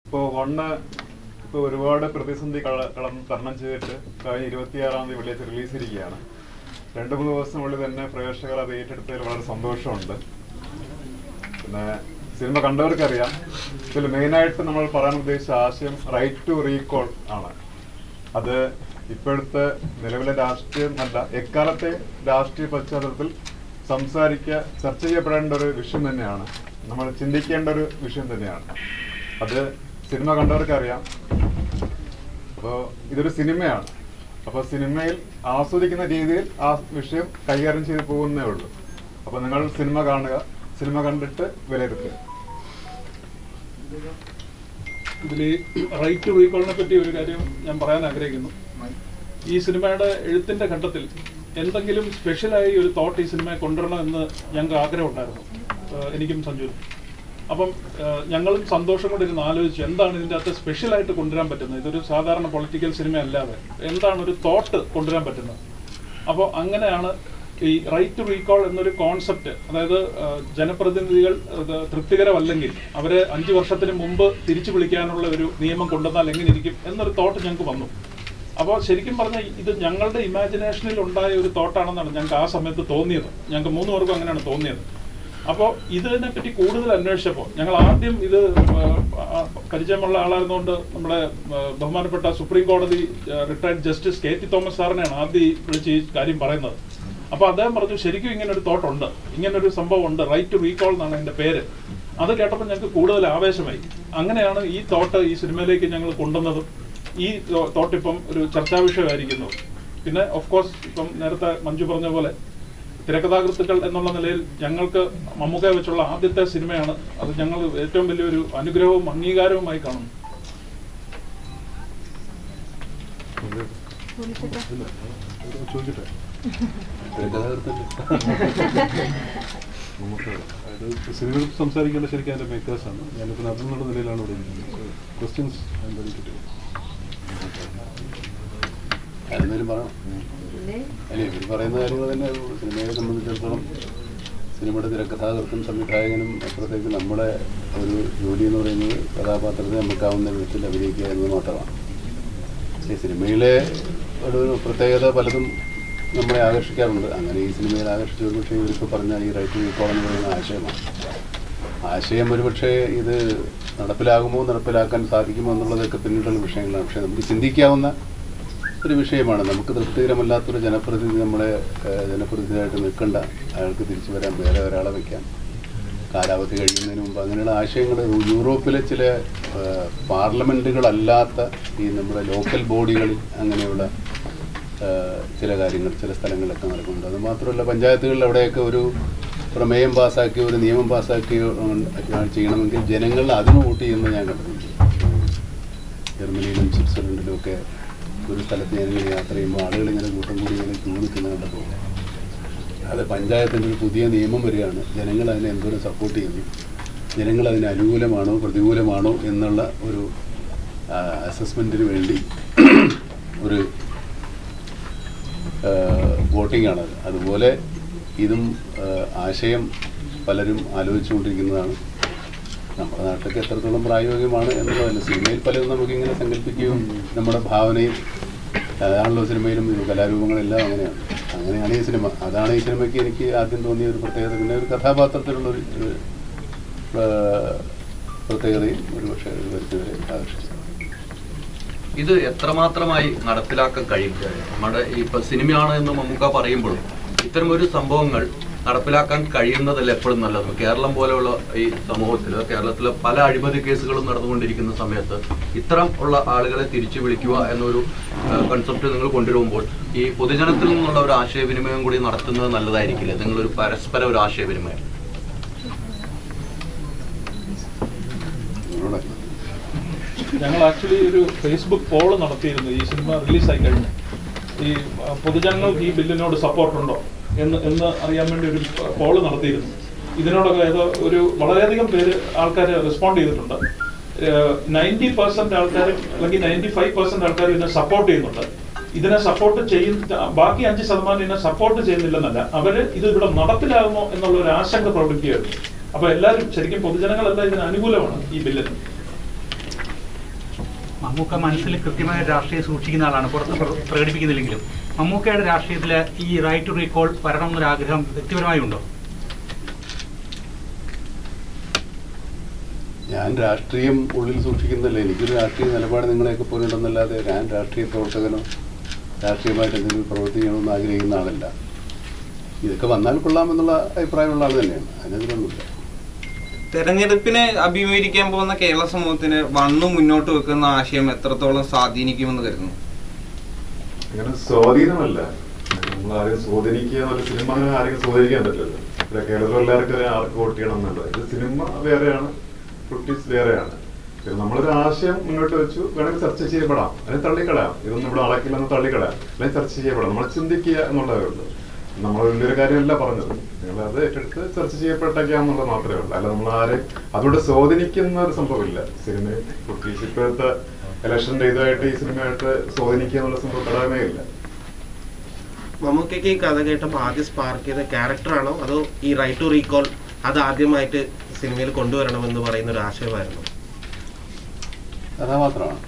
ഇപ്പോൾ ഒന്ന് ഇപ്പോൾ ഒരുപാട് പ്രതിസന്ധി കള- കടന്ന് തരണം ചെയ്തിട്ട് കഴിഞ്ഞ ഇരുപത്തിയാറാം തീയതി വെള്ളിയാഴ്ച റിലീസ് ചെയ്തിരിക്കുകയാണ് രണ്ട് മൂന്ന് ദിവസത്തിനുള്ളിൽ തന്നെ പ്രേക്ഷകർ അത് ഏറ്റെടുത്തതിൽ വളരെ സന്തോഷമുണ്ട് പിന്നെ സിനിമ കണ്ടവർക്കറിയാം ഇതിൽ മെയിനായിട്ട് നമ്മൾ പറയാൻ ഉദ്ദേശിച്ച ആശയം റൈറ്റ് ടു റീകോൾ ആണ് അത് ഇപ്പോഴത്തെ നിലവിലെ രാഷ്ട്രീയം അല്ല എക്കാലത്തെ രാഷ്ട്രീയ പശ്ചാത്തലത്തിൽ സംസാരിക്കുക ചർച്ച ചെയ്യപ്പെടേണ്ട ഒരു വിഷയം തന്നെയാണ് നമ്മൾ ചിന്തിക്കേണ്ട ഒരു വിഷയം തന്നെയാണ് അത് സിനിമ കണ്ടവർക്കറിയാം അപ്പോൾ ഇതൊരു സിനിമയാണ് അപ്പോൾ സിനിമയിൽ ആസ്വദിക്കുന്ന രീതിയിൽ ആ വിഷയം കൈകാര്യം ചെയ്ത് പോകുന്നേ ഉള്ളൂ അപ്പോൾ നിങ്ങൾ സിനിമ കാണുക സിനിമ കണ്ടിട്ട് വിലയിരുത്തുക ഇതിൽ റൈറ്റ് ടു റീകോളിനെ പറ്റി ഒരു കാര്യം ഞാൻ പറയാൻ ആഗ്രഹിക്കുന്നു ഈ സിനിമയുടെ എഴുത്തിന്റെ ഘട്ടത്തിൽ എന്തെങ്കിലും സ്പെഷ്യലായി ഒരു തോട്ട് ഈ സിനിമയെ കൊണ്ടുവരണം എന്ന് ഞങ്ങൾക്ക് ആഗ്രഹമുണ്ടായിരുന്നു ഏഹ് എനിക്കും സഞ്ജുവിനും അപ്പം ഏഹ് ഞങ്ങളും സന്തോഷം കൊണ്ട് ഇരുന്ന് ആലോചിച്ചു എന്താണ് ഇതിൻ്റെ അകത്ത് സ്പെഷ്യലായിട്ട് കൊണ്ടുവരാൻ പറ്റുന്നത് ഇതൊരു സാധാരണ പൊളിറ്റിക്കൽ സിനിമ അല്ലാതെ എന്താണ് ഒരു തോട്ട് കൊണ്ടുവരാൻ പറ്റുന്നത് അപ്പോൾ അങ്ങനെയാണ് ഈ റൈറ്റ് ടു റീകോൾ എന്നൊരു കോൺസെപ്റ്റ് അതായത് ആ, ജനപ്രതിനിധികൾ അത് തൃപ്തികരമല്ലെങ്കിൽ അവരെ അഞ്ച് വർഷത്തിന് മുമ്പ് തിരിച്ചു വിളിക്കാനുള്ള ഒരു നിയമം കൊണ്ടുവന്നാൽ എങ്ങനെ ഇരിക്കും എന്നൊരു തോട്ട് ഞങ്ങൾക്ക് വന്നു അപ്പോൾ ശരിക്കും പറഞ്ഞാൽ ഇത് ഞങ്ങളുടെ ഇമാജിനേഷനിൽ ഉണ്ടായ ഒരു തോട്ടാണെന്നാണ് ഞങ്ങൾക്ക് ആ സമയത്ത് തോന്നിയത് ഞങ്ങൾക്ക് മൂന്ന് പേർക്കും അങ്ങനെയാണ് തോന്നിയത് അപ്പോൾ ഇതിനെ പറ്റി കൂടുതൽ അന്വേഷിച്ചപ്പോൾ ഞങ്ങൾ ആദ്യം ഇത് ആ, ആ, പരിചയമുള്ള ആളായിരുന്നുകൊണ്ട് നമ്മുടെ ആ, ബഹുമാനപ്പെട്ട സുപ്രീം കോടതി retired justice K T Thomas സാറിനെയാണ് ആദ്യം വിളിച്ച് ഈ കാര്യം പറയുന്നത് അപ്പോൾ അദ്ദേഹം പറഞ്ഞു ശരിക്കും ഇങ്ങനെ ഒരു തോട്ടുണ്ട് ഇങ്ങനെ ഒരു സംഭവം ഉണ്ട് റൈറ്റ് ടു റീകോൾ എന്നാണ് എൻ്റെ പേര് അത് കേട്ടപ്പോൾ ഞങ്ങൾക്ക് കൂടുതൽ ആവേശമായി അങ്ങനെയാണ് ഈ തോട്ട് ഈ സിനിമയിലേക്ക് ഞങ്ങൾ കൊണ്ടുവന്നതും ഈ തോട്ട് ഇപ്പം ഒരു ചർച്ചാ വിഷയമായിരിക്കുന്നു പിന്നെ ഓഫ് കോഴ്സ് ഇപ്പം നേരത്തെ മഞ്ജു പറഞ്ഞ പോലെ തിരക്കഥാകൃത്തുക്കൾ എന്നുള്ള നിലയിൽ ഞങ്ങൾക്ക് മമ്മൂക്കയെ വെച്ചുള്ള ആദ്യത്തെ സിനിമയാണ് അത് ഞങ്ങൾ ഏറ്റവും വലിയൊരു അനുഗ്രഹവും അംഗീകാരവുമായി കാണുന്നു ചോദിക്കട്ടെ നമുക്ക് അതായത് സിനിമകൾ സംസാരിക്കേണ്ട ശരിക്കും അതിൻ്റെ മേക്കേഴ്സാണ് ഞാനിപ്പോൾ നടന്നുള്ള നിലയിലാണ് ഇവിടെ ഇരിക്കുന്നത് ക്വസ്റ്റ്യൻസ് ആരെന്തായാലും പറയണം അല്ലേ ഇവർ പറയുന്ന കാര്യങ്ങൾ തന്നെ സിനിമയെ സംബന്ധിച്ചിടത്തോളം സിനിമയുടെ തിരക്കഥാകൃത്തും സംവിധായകനും അപ്പുറത്തേക്ക് നമ്മുടെ ഒരു ജോലി എന്ന് പറയുന്നത് കഥാപാത്രത്തെ നമുക്കാവുന്ന വിധത്തിൽ അഭിനയിക്കുക എന്നത് മാത്രമാണ് ഈ സിനിമയിലെ ഒരു പ്രത്യേകത പലതും നമ്മളെ ആകർഷിക്കാറുണ്ട് അങ്ങനെ ഈ സിനിമയിൽ ആകർഷിച്ച ഒരു പക്ഷേ ഇവർക്ക് പറഞ്ഞ ഈ റൈറ്റ് റീകോൾ എന്ന് പറയുന്ന ആശയമാണ് ആശയം ഒരുപക്ഷെ ഇത് നടപ്പിലാകുമോ നടപ്പിലാക്കാൻ സാധിക്കുമോ എന്നുള്ളതൊക്കെ പിന്നീടുള്ള വിഷയങ്ങളാണ് പക്ഷേ നമുക്ക് ചിന്തിക്കാവുന്ന ഒരു വിഷയമാണ് നമുക്ക് തൃപ്തികരമല്ലാത്തൊരു ജനപ്രതിനിധി നമ്മളെ ഏഹ്, ജനപ്രതിനിധിയായിട്ട് നിൽക്കണ്ട അയാൾക്ക് തിരിച്ചു വരാൻ വേറെ ഒരാളെ വയ്ക്കാം കാലാവധി കഴിയുന്നതിന് മുമ്പ് അങ്ങനെയുള്ള ആശയങ്ങൾ യൂറോപ്പിലെ ചില ഏഹ്, പാർലമെൻറ്റുകളല്ലാത്ത ഈ നമ്മുടെ ലോക്കൽ ബോഡികളിൽ അങ്ങനെയുള്ള ഏഹ്, ചില കാര്യങ്ങൾ ചില സ്ഥലങ്ങളിലൊക്കെ നടക്കുന്നുണ്ട് അത് മാത്രമല്ല പഞ്ചായത്തുകളിൽ അവിടെയൊക്കെ ഒരു പ്രമേയം പാസ്സാക്കിയോ ഒരു നിയമം പാസ്സാക്കിയോ ഉം, ചെയ്യണമെങ്കിൽ ജനങ്ങൾ അതിന് വോട്ട് ചെയ്യുന്നത് ഞാൻ കണ്ടിട്ടുണ്ട് ജർമ്മനിയിലും സ്വിറ്റ്സർലൻഡിലും ഒക്കെ ഒരു സ്ഥലത്ത് ഞാനിങ്ങനെ യാത്ര ചെയ്യുമ്പോൾ ആളുകൾ ഇങ്ങനെ കൂട്ടം കൂടി ഇങ്ങനെ ക്യൂ നിൽക്കുന്ന കണ്ടപ്പോൾ അത് പഞ്ചായത്തിൻ്റെ ഒരു പുതിയ നിയമം വരികയാണ് ജനങ്ങൾ അതിനെ എന്തോരം സപ്പോർട്ട് ചെയ്യുന്നു ജനങ്ങൾ അതിന് അനുകൂലമാണോ പ്രതികൂലമാണോ എന്നുള്ള ഒരു അസസ്മെൻറ്റിന് വേണ്ടി ഒരു വോട്ടിംഗ് ആണ് അതുപോലെ ഇതും ആ, ആശയം പലരും ആലോചിച്ചുകൊണ്ടിരിക്കുന്നതാണ് നമ്മുടെ നാട്ടിലൊക്കെ എത്രത്തോളം പ്രായോഗികമാണ് എന്നുള്ളതല്ല സിനിമയിൽ പലതും നമുക്കിങ്ങനെ സങ്കല്പിക്കുകയും നമ്മുടെ ഭാവനയും അതാണല്ലോ സിനിമയിലും ഈ കലാരൂപങ്ങളെല്ലാം അങ്ങനെയാണ് അങ്ങനെയാണ് ഈ സിനിമ അതാണ് ഈ സിനിമയ്ക്ക് എനിക്ക് ആദ്യം തോന്നിയ ഒരു പ്രത്യേകത പിന്നെ ഒരു കഥാപാത്രത്തിലുള്ള ഒരു ഒരു, ആ, പ്രത്യേകതയും ഒരു പക്ഷേ ഒരു പരിധിവരെ ആകർഷിച്ചു ഇത് എത്രമാത്രമായി നടപ്പിലാക്കാൻ കഴിയും നമ്മുടെ ഇപ്പൊ സിനിമയാണ് എന്ന് മമ്മൂക്ക പറയുമ്പോഴും ഇത്തരം ഒരു സംഭവങ്ങൾ നടപ്പിലാക്കാൻ കഴിയുന്നതല്ല എപ്പോഴും നല്ലത് കേരളം പോലെയുള്ള ഈ സമൂഹത്തിൽ കേരളത്തിലെ പല അഴിമതി കേസുകളും നടന്നുകൊണ്ടിരിക്കുന്ന സമയത്ത് ഇത്തരം ഉള്ള ആളുകളെ തിരിച്ചു വിളിക്കുക എന്നൊരു കൺസെപ്റ്റ് നിങ്ങൾ കൊണ്ടുവരുമ്പോൾ ഈ പൊതുജനത്തിൽ നിന്നുള്ള ഒരു ആശയവിനിമയം കൂടി നടത്തുന്നത് നല്ലതായിരിക്കില്ലേ നിങ്ങളൊരു പരസ്പര ഒരു ആശയവിനിമയം നിങ്ങളുടെ ഞങ്ങൾ ആക്ച്വലി ഒരു ഫേസ്ബുക്ക് പോൾ നടത്തിയിരുന്നു ഈ സിനിമ റിലീസായി കഴിഞ്ഞു ഈ ആ, പൊതുജനങ്ങൾക്ക് ഈ ബില്ലിനോട് സപ്പോർട്ടുണ്ടോ എന്ന് എന്ന് അറിയാൻ വേണ്ടി ഒരു പോള് നടത്തിയിരുന്നു ഇതിനോടൊക്കെ ഏതോ ഒരു വളരെയധികം പേര് ആൾക്കാർ റെസ്പോണ്ട് ചെയ്തിട്ടുണ്ട് നയൻറ്റി പെർസെന്റ് ആൾക്കാർ അല്ലെങ്കിൽ നയൻറ്റി ഫൈവ് പെർസെന്റ് ആൾക്കാർ ഇതിനെ സപ്പോർട്ട് ചെയ്യുന്നുണ്ട് ഇതിനെ സപ്പോർട്ട് ചെയ്യുന്ന ബാക്കി അഞ്ച് ശതമാനം ഇതിനെ സപ്പോർട്ട് ചെയ്യുന്നില്ലെന്നല്ല അവര് ഇത് ഇവിടെ നടപ്പിലാകുമോ എന്നുള്ള ഒരു ആശങ്ക പ്രകടിപ്പിക്കുകയായിരുന്നു അപ്പൊ എല്ലാവരും ശരിക്കും പൊതുജനങ്ങളെല്ലാം ഇതിന് അനുകൂലമാണ് ഈ ബില്ലിന് മമ്മൂക്ക മനസ്സിൽ കൃത്യമായ രാഷ്ട്രീയം സൂക്ഷിക്കുന്ന ആളാണ് പുറത്ത് പ്ര- പ്രകടിപ്പിക്കുന്നില്ലെങ്കിലും മമ്മൂക്കയുടെ രാഷ്ട്രീയത്തിൽ ഈ റൈറ്റ് ടു റീകോൾ വരണം എന്നൊരു ആഗ്രഹം വ്യക്തിപരമായി ഉണ്ടോ ഞാൻ രാഷ്ട്രീയം ഉള്ളിൽ സൂക്ഷിക്കുന്നില്ല എനിക്കൊരു രാഷ്ട്രീയ നിലപാട് നിങ്ങളെയൊക്കെ പോലെ ഉണ്ടെന്നല്ലാതെ ഞാൻ രാഷ്ട്രീയ പ്രവർത്തകനോ രാഷ്ട്രീയമായിട്ട് എന്തെങ്കിലും പ്രവർത്തിക്കണമെന്ന് ആഗ്രഹിക്കുന്ന ആളല്ല ഇതൊക്കെ വന്നാൽ കൊള്ളാമെന്നുള്ള അഭിപ്രായമുള്ള ആൾ തന്നെയാണ് അതിനെതിരൊന്നുമില്ല തെരഞ്ഞെടുപ്പിനെ അഭിമുഖീകരിക്കാൻ പോകുന്ന കേരള സമൂഹത്തിന് വണ്ണു മുന്നോട്ട് വെക്കുന്ന ആശയം എത്രത്തോളം സ്വാധീനിക്കുമെന്ന് കരുതുന്നു അങ്ങനെ സ്വാധീനമല്ല നമ്മൾ ആരെയും സ്വാധീനിക്കുക എന്നുള്ള സിനിമ അങ്ങനെ ആരെയും സ്വാധീനിക്കാൻ പറ്റില്ലല്ലോ ഇവിടെ കേരളത്തിൽ എല്ലാവർക്കും അറിയാം ആർക്ക് വോട്ട് ചെയ്യണം എന്നുള്ളത് ഇത് സിനിമ വേറെയാണ് കുട്ടീസ് വേറെയാണ് പിന്നെ നമ്മളൊരു ആശയം മുന്നോട്ട് വെച്ചു വേണമെങ്കിൽ ചർച്ച ചെയ്യപ്പെടാം അല്ലെങ്കിൽ തള്ളിക്കളയാം ഇതൊന്നും ഇവിടെ അളക്കില്ലെന്ന് തള്ളിക്കളയാം അല്ലെങ്കിൽ ചർച്ച ചെയ്യപ്പെടാം നമ്മൾ ചിന്തിക്കുക എന്നുള്ളതേ ഉള്ളൂ നമ്മൾ വലിയൊരു കാര്യമല്ല പറഞ്ഞത് നിങ്ങൾ അത് ഏറ്റെടുത്ത് ചർച്ച ചെയ്യപ്പെട്ടേക്കാന്നുള്ളത് മാത്രമേ ഉള്ളൂ അല്ല നമ്മൾ ആരെയും അതുകൊണ്ട് സ്വാധീനിക്കുന്ന ഒരു സംഭവമില്ല സിനിമയിൽ കുട്ടീസ് ഇപ്പോഴത്തെ ഇലക്ഷന്റെ ഇതായിട്ട് ഈ സിനിമയായിട്ട് സ്വാധീനിക്കുക എന്നുള്ള സംഭവം ഘടകമേ ഇല്ല മമ്മൂക്കയ്ക്ക് ഈ കഥ കേട്ടപ്പോൾ ആദ്യം സ്പാർക്ക് ചെയ്ത ക്യാരക്ടറാണോ അതോ ഈ റൈറ്റ് ടു റീകോൾ അത് ആദ്യമായിട്ട് സിനിമയിൽ കൊണ്ടുവരണമെന്ന് പറയുന്ന ഒരു ആശയമായിരുന്നു കഥാപാത്രമാണ്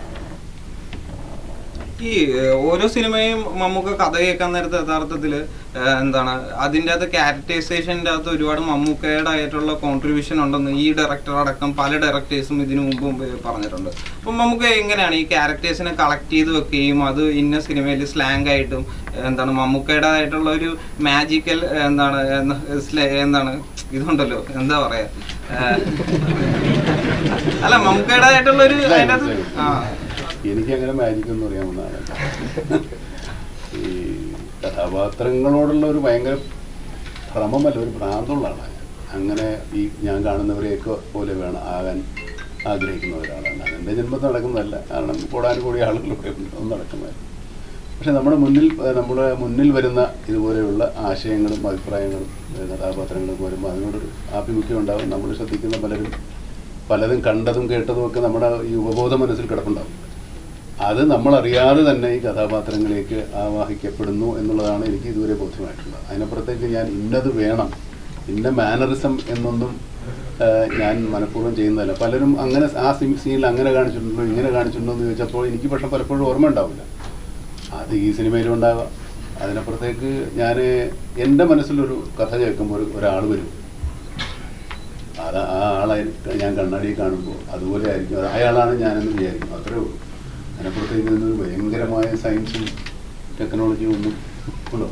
ഈ ഏഹ്, ഓരോ സിനിമയും മമ്മൂക്ക കഥ കേൾക്കാൻ നേരത്തെ യഥാർത്ഥത്തിൽ എന്താണ് അതിൻ്റെ അകത്ത് ക്യാരക്ടറൈസേഷൻ്റെ അകത്ത് ഒരുപാട് മമ്മൂക്കയുടെ ആയിട്ടുള്ള കോൺട്രിബ്യൂഷൻ ഉണ്ടെന്ന് ഈ ഡയറക്ടർ അടക്കം പല ഡയറക്ടേഴ്സും ഇതിനു മുമ്പും ഏഹ്, പറഞ്ഞിട്ടുണ്ട് അപ്പം നമുക്ക് എങ്ങനെയാണ് ഈ ക്യാരക്ടേഴ്സിനെ കളക്ട് ചെയ്ത് വെക്കുകയും അത് ഇന്ന സിനിമയിൽ സ്ലാങ് ആയിട്ടും ഏഹ്, എന്താണ് മമ്മൂക്കയുടേതായിട്ടുള്ള ഒരു മാജിക്കൽ എന്താണ് എന്ന് സ്ല- എന്താണ് ഇതുണ്ടല്ലോ എന്താ പറയാ ഏഹ്, അല്ല മമ്മൂക്കയുടേതായിട്ടുള്ള ഒരു അതിൻ്റെ അകത്ത് ആ എനിക്ക് അങ്ങനെ മാജിക് ഒന്നും അറിയാവുന്ന ആളല്ല ഈ കഥാപാത്രങ്ങളോടുള്ള ഒരു ഭയങ്കര ഭ്രമമല്ല ഒരു ഭ്രാന്തുള്ള ആളാണ് ഞാൻ. അങ്ങനെ ഈ ഞാൻ കാണുന്നവരെയൊക്കെ പോലെ വേണം ആകാൻ ആഗ്രഹിക്കുന്ന ഒരാളാണ് അതെൻ്റെ ജന്മത്തിൽ നടക്കുന്നതല്ല കാരണം കൂടാനും കൂടി ആളുകളൊക്കെ ഉണ്ട് ഒന്നും നടക്കുന്നതല്ല പക്ഷെ നമ്മുടെ മുന്നിൽ ഏഹ് നമ്മുടെ മുന്നിൽ വരുന്ന ഇതുപോലെയുള്ള ആശയങ്ങളും അഭിപ്രായങ്ങളും ഏഹ് കഥാപാത്രങ്ങളും വരുമ്പോൾ അതിനോടൊരു ആഭിമുഖ്യം ഉണ്ടാവും നമ്മൾ ശ്രദ്ധിക്കുന്ന പലരും പലതും കണ്ടതും കേട്ടതും ഒക്കെ നമ്മുടെ ഈ ഉപബോധ മനസ്സിൽ കിടപ്പുണ്ടാവും അത് നമ്മളറിയാതെ തന്നെ ഈ കഥാപാത്രങ്ങളിലേക്ക് ആവാഹിക്കപ്പെടുന്നു എന്നുള്ളതാണ് എനിക്ക് ഇതുവരെ ബോധ്യമായിട്ടുള്ളത് അതിനപ്പുറത്തേക്ക് ഞാൻ ഇന്നത് വേണം ഇന്ന മാനറിസം എന്നൊന്നും ആ, ഞാൻ മനഃപൂർവ്വം ചെയ്യുന്നതല്ല പലരും അങ്ങനെ ആ സീനിൽ അങ്ങനെ കാണിച്ചിട്ടുണ്ടോ ഇങ്ങനെ കാണിച്ചിട്ടുണ്ടോ എന്ന് ചോദിച്ചപ്പോൾ എനിക്ക് പക്ഷെ പലപ്പോഴും ഓർമ്മ ഉണ്ടാവില്ല അത് ഈ സിനിമയിലും ഉണ്ടാവാം അതിനപ്പുറത്തേക്ക് ഞാൻ എൻ്റെ മനസ്സിലൊരു കഥ കേൾക്കുമ്പോൾ ഒരു ഒരാൾ വരും അത് ആ ആളെ ഞാൻ കണ്ണാടിയിൽ കാണുമ്പോൾ അതുപോലെ ആയിരിക്കും അത് അയാളാണ് ഞാനെന്ന് വിചാരിക്കും അത്രേ ഉള്ളൂ അതിനപ്പുറത്തേക്ക് ഇതിനൊരു ഭയങ്കരമായ സയൻസും ടെക്നോളജിയും ഒന്നും ഉണ്ടോ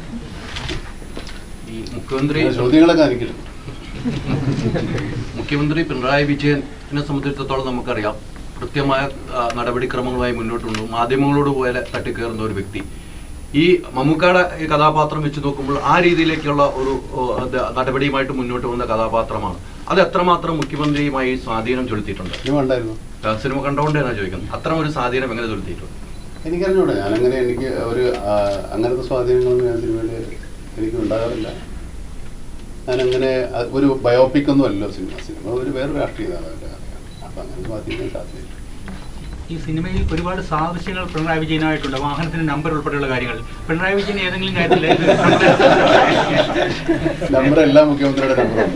ഈ മുഖ്യമന്ത്രി ചോദ്യങ്ങളൊക്കെ എനിക്കില്ല മുഖ്യമന്ത്രി പിണറായി വിജയനെ സംബന്ധിച്ചിടത്തോളം നമുക്കറിയാം കൃത്യമായ ആ, നടപടിക്രമങ്ങളുമായി മുന്നോട്ട് കൊണ്ടു മാധ്യമങ്ങളോട് പോലെ തട്ടിക്കയറുന്ന ഒരു വ്യക്തി ഈ മമ്മൂക്കയുടെ ഈ കഥാപാത്രം വെച്ച് നോക്കുമ്പോൾ ആ രീതിയിലേക്കുള്ള ഒരു ഓ, അത് നടപടിയുമായിട്ട് മുന്നോട്ട് പോകുന്ന കഥാപാത്രമാണ് അത് എത്രമാത്രം മുഖ്യമന്ത്രിയുമായി സ്വാധീനം ചെലുത്തിയിട്ടുണ്ട് സിനിമ ഉണ്ടായിരുന്നു ആ, സിനിമ കണ്ടുകൊണ്ടാണ് ചോദിക്കുന്നത് അത്തരം ഒരു സ്വാധീനം എങ്ങനെ ചെലുത്തിയിട്ടുണ്ട് എനിക്കറിഞ്ഞൂടെ ഞാനങ്ങനെ എനിക്ക് ഒരു ആ, അങ്ങനത്തെ സ്വാധീനങ്ങളൊന്നും ഞാൻ സിനിമയിൽ എനിക്ക് ഉണ്ടാകാറില്ല ഞാനങ്ങനെ അത് ഒരു ബയോപിക് ഒന്നും അല്ലല്ലോ സിനിമ സിനിമ ഒരു വേറെ രാഷ്ട്രീയ നേതാവിൻ്റെ കഥയാണ് അപ്പം അങ്ങനെ സ്വാധീനിക്കാൻ സാധ്യതയില്ല ഈ സിനിമയിൽ ഒരുപാട് സാദൃശ്യങ്ങൾ പിണറായി വിജയനായിട്ടുണ്ട് വാഹനത്തിന്റെ നമ്പർ ഉൾപ്പെടെയുള്ള കാര്യങ്ങൾ പിണറായി വിജയൻ ഏതെങ്കിലും കാര്യത്തിൽ നമ്പർ എല്ലാ മുഖ്യമന്ത്രിയുടെ നമ്പറും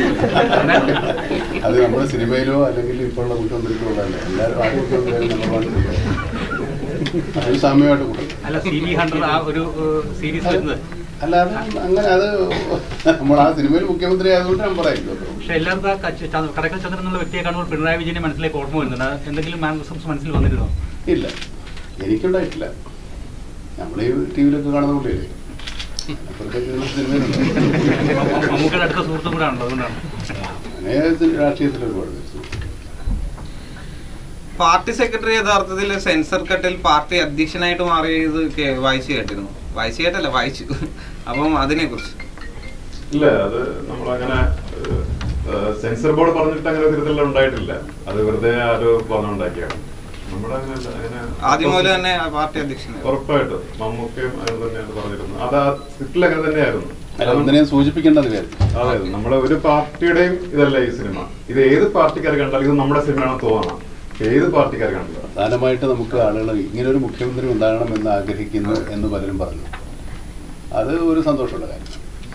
അത് നമ്മുടെ സിനിമയിലോ അല്ലെങ്കിൽ ഇപ്പോഴുള്ള മുഖ്യമന്ത്രിക്കോ ഉള്ളതല്ല എല്ലാവരും ആദ്യ മുഖ്യമന്ത്രിയുടെ നമ്പർ വൺ അത് സാമ്യമായിട്ട് കൂട്ടും അല്ല സി വി ഹൺഡ്രഡ് ആ ഒരു സീരീസ് വരുന്നത് അല്ല അത് അങ്ങനെ അത് നമ്മൾ ആ സിനിമയിൽ മുഖ്യമന്ത്രി ആയതുകൊണ്ട് നമ്പർ ആയിരിക്കും അത്രേ ഉള്ളൂ. പക്ഷെ എല്ലാവർക്കും ആ കച്ച- ച- കടക്കൽ ചന്ദ്രൻ എന്നുള്ള വ്യക്തിയെ കാണുമ്പോൾ പിണറായി വിജയനെ മനസ്സിലേക്ക് ഓർമ്മ വരുന്നുണ്ട് അത് എന്തെങ്കിലും മാനറിസംസ് മനസ്സിൽ വന്നിരുന്നോ ഇല്ല എനിക്കുണ്ടായിട്ടില്ല നമ്മൾ ഈ ടി വിയിലൊക്കെ കാണുന്ന പുള്ളിയല്ലേ അപ്പുറത്തേക്ക് ഇതിലുള്ള സിനിമയിലുണ്ട് മമ്മൂക്കയുടെ അടുത്ത സുഹൃത്തും കൂടെ ആണല്ലോ അതുകൊണ്ടാണ് അങ്ങനെ രാഷ്ട്രീയത്തിൽ ഒരുപാട് പേര്. പാർട്ടി സെക്രട്ടറി യഥാർത്ഥത്തിൽ സെൻസർ കട്ടിൽ പാർട്ടി അധ്യക്ഷനായിട്ട് മാറിയത് കേ- വായിച്ചു കേട്ടിരുന്നു വായിച്ചു കേട്ടല്ല വായിച്ചു അപ്പം അതിനെ കുറിച്ച് ഇല്ല അത് നമ്മളങ്ങനെ സെൻസർ ബോർഡ് പറഞ്ഞിട്ട് അങ്ങനെ തിരുത്തൽ ഉണ്ടായിട്ടില്ല അത് വെറുതെ ആരോ പറഞ്ഞുണ്ടാക്കിയാണ് നമ്മുടെ അങ്ങനെ അങ്ങനെ ആദ്യം മുതൽ തന്നെ ആ പാർട്ടി അധ്യക്ഷനായിരുന്നു ഉറപ്പായിട്ടും മമ്മൂക്കയും അങ്ങനെ തന്നെയാണ് പറഞ്ഞിരുന്നത് അത് ആ സ്ക്രിപ്റ്റിൽ അങ്ങനെ തന്നെയായിരുന്നു അല്ല ഒന്നിനെയും സൂചിപ്പിക്കേണ്ടത് കാര്യം അതെ നമ്മുടെ ഒരു പാർട്ടിയുടെയും ഇതല്ല ഈ സിനിമ ഇത് ഏത് പാർട്ടിക്കാർ കണ്ടാലും ഇത് നമ്മുടെ സിനിമയാണെന്ന് തോന്നണം ഏത് പാർട്ടിക്കാർ കണ്ടാലും പ്രധാനമായിട്ട് നമുക്ക് ആളുകൾ ഇങ്ങനെ ഒരു മുഖ്യമന്ത്രി ഉണ്ടാകണം എന്ന് ആഗ്രഹിക്കുന്നു എന്ന് പലരും പറഞ്ഞു അത് ഒരു സന്തോഷമുള്ള കാര്യം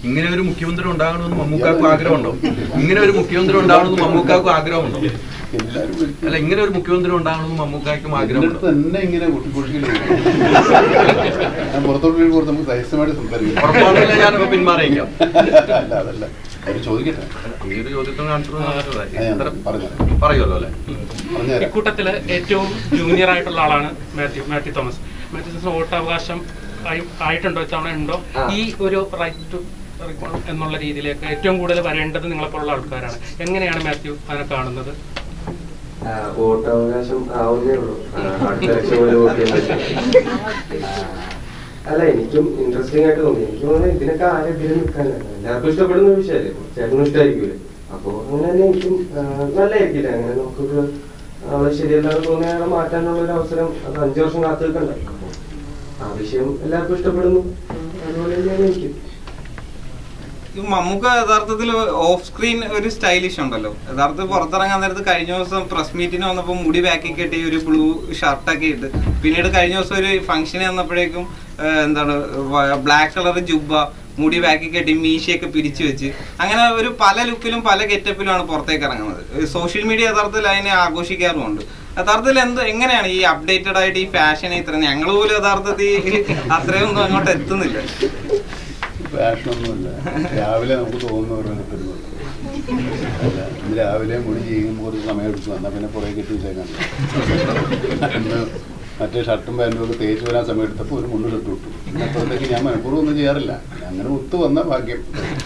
ഇങ്ങനെ ഒരു മുഖ്യമന്ത്രി ഉണ്ടാകണമെന്ന് മമ്മൂക്കാക്കും ആഗ്രഹമുണ്ടോ ഇങ്ങനെ ഒരു മുഖ്യമന്ത്രി ഉണ്ടാകണമെന്ന് മമ്മൂക്കാക്കും ആഗ്രഹമുണ്ടോ എല്ലാവരും ഒരിക്കലും അല്ല ഇങ്ങനെ ഒരു മുഖ്യമന്ത്രി ഉണ്ടാകണമെന്ന് മമ്മൂക്കാക്കും എൻ്റെ ആഗ്രഹമുണ്ടോ അടുത്ത് തന്നെ ഇങ്ങനെ കുട്ടിക്കുട്ടികൾ ഞാൻ പുറത്തോട്ട് കൊടുത്ത് നമുക്ക് രഹസ്യമായിട്ട് സംസാരിക്കാം ഉറപ്പാണല്ലോ ഞാനൊക്കെ പിന്മാറിയേക്കാം അല്ല അതല്ല അവർ ചോദിക്കട്ടെ ഈ ഒരു ചോദ്യത്തിന് ആൻസർ അത് ഞാൻ പറഞ്ഞു പറയുമല്ലോ അല്ലെ പറഞ്ഞുതരാം ഇക്കൂട്ടത്തില് ഏറ്റവും ജൂനിയർ ആയിട്ടുള്ള ആളാണ് മാത്യു മാത്യു തോമസ് മാത്യു തോമസിന് വോട്ടവകാശം ആയി- ആയിട്ടുണ്ടോ ഇത്തവണ ഉണ്ടോ ഈ ഒരു റൈറ്റ് ടു റിക്കോൾ എന്നുള്ള രീതിയിലേക്ക് ഏറ്റവും കൂടുതൽ വരേണ്ടത് നിങ്ങളെപ്പോലുള്ള ആൾക്കാരാണ് എങ്ങനെയാണ് മാത്യു അതിനെ കാണുന്നത് ആ, വോട്ടവകാശം ആവുന്നേ ഉള്ളൂ ആ, അടുത്ത ലക്ഷം പോലെ വോട്ട് ചെയ്യാൻ പറ്റും ആ, അല്ല എനിക്കും ഇൻട്രസ്റ്റിംഗ് ആയിട്ട് തോന്നി എനിക്ക് തോന്നുന്നു ഇതിനൊക്കെ ആരും ഇതിൽ നിൽക്കാനല്ല എല്ലാവർക്കും ഇഷ്ടപ്പെടുന്ന ഒരു വിഷയമല്ലേ ചേട്ടനും ഇഷ്ടമായിരിക്കൂലേ അപ്പൊ അങ്ങനെ തന്നെ എനിക്കും ആ, നല്ലതായിരിക്കില്ല അങ്ങനെ നമുക്കൊരു ആള് ശരിയല്ലാതെ തോന്നിയ ആളെ മാറ്റാനുള്ള ഒരു അവസരം അത് അഞ്ചു വർഷം കാത്തു നിൽക്കണ്ട അപ്പൊ ആ വിഷയം എല്ലാവർക്കും ഇഷ്ടപ്പെടുന്നു അതുപോലെ തന്നെയാണ് എനിക്കും ഈ മമ്മൂക്ക യഥാർത്ഥത്തിൽ ഓഫ് സ്ക്രീൻ ഒരു സ്റ്റൈലിഷ് ഉണ്ടല്ലോ യഥാർത്ഥത്തിൽ പുറത്തിറങ്ങാൻ നേരത്ത് കഴിഞ്ഞ ദിവസം പ്രസ് മീറ്റിന് വന്നപ്പോൾ മുടി ബാക്കി കെട്ടി ഒരു ബ്ലൂ ഷർട്ടൊക്കെ ഇട്ട് പിന്നീട് കഴിഞ്ഞ ദിവസം ഒരു ഫംഗ്ഷന് വന്നപ്പോഴേക്കും ആ, എന്താണ് ബ്ലാക്ക് കളർ ജുബ്ബ മുടി ബാക്കി കെട്ടി മീശയൊക്കെ പിരിച്ചു വെച്ച് അങ്ങനെ ഒരു പല ലുക്കിലും പല ഗെറ്റപ്പിലുമാണ് പുറത്തേക്ക് ഇറങ്ങുന്നത് സോഷ്യൽ മീഡിയ യഥാർത്ഥത്തിൽ അതിനെ ആഘോഷിക്കാറുമുണ്ട് യഥാർത്ഥത്തിൽ എന്ത് എങ്ങനെയാണ് ഈ അപ്ഡേറ്റഡ് ആയിട്ട് ഈ ഫാഷനെ ഇത്ര ഞങ്ങൾ പോലും യഥാർത്ഥത്തിൽ അത്രയൊന്നും അങ്ങോട്ട് എത്തുന്നില്ല ഫാഷനൊന്നുമില്ല രാവിലെ നമുക്ക് തോന്നുന്ന ഓരോന്ന് കിട്ടുന്നത് അല്ല ഇന്ന് രാവിലെ മുടി ചെയ്യുമ്പോൾ കുറച്ച് സമയം എടുത്തു എന്നാൽ പിന്നെ പുറകെ കെട്ടി വെച്ചേക്കാൻ ഇന്ന് മറ്റേ ഷർട്ടും പാൻറ്റും ഒക്കെ തേച്ച് വരാൻ സമയം എടുത്തപ്പോൾ ഒരു മുണ്ട് ഇട്ട് വിട്ടു പിന്നെ അപ്പുറത്തേക്ക് ഞാൻ മനഃപൂർവ്വം ഒന്നും ചെയ്യാറില്ല അങ്ങനെ ഒത്തു വന്ന ഭാഗ്യം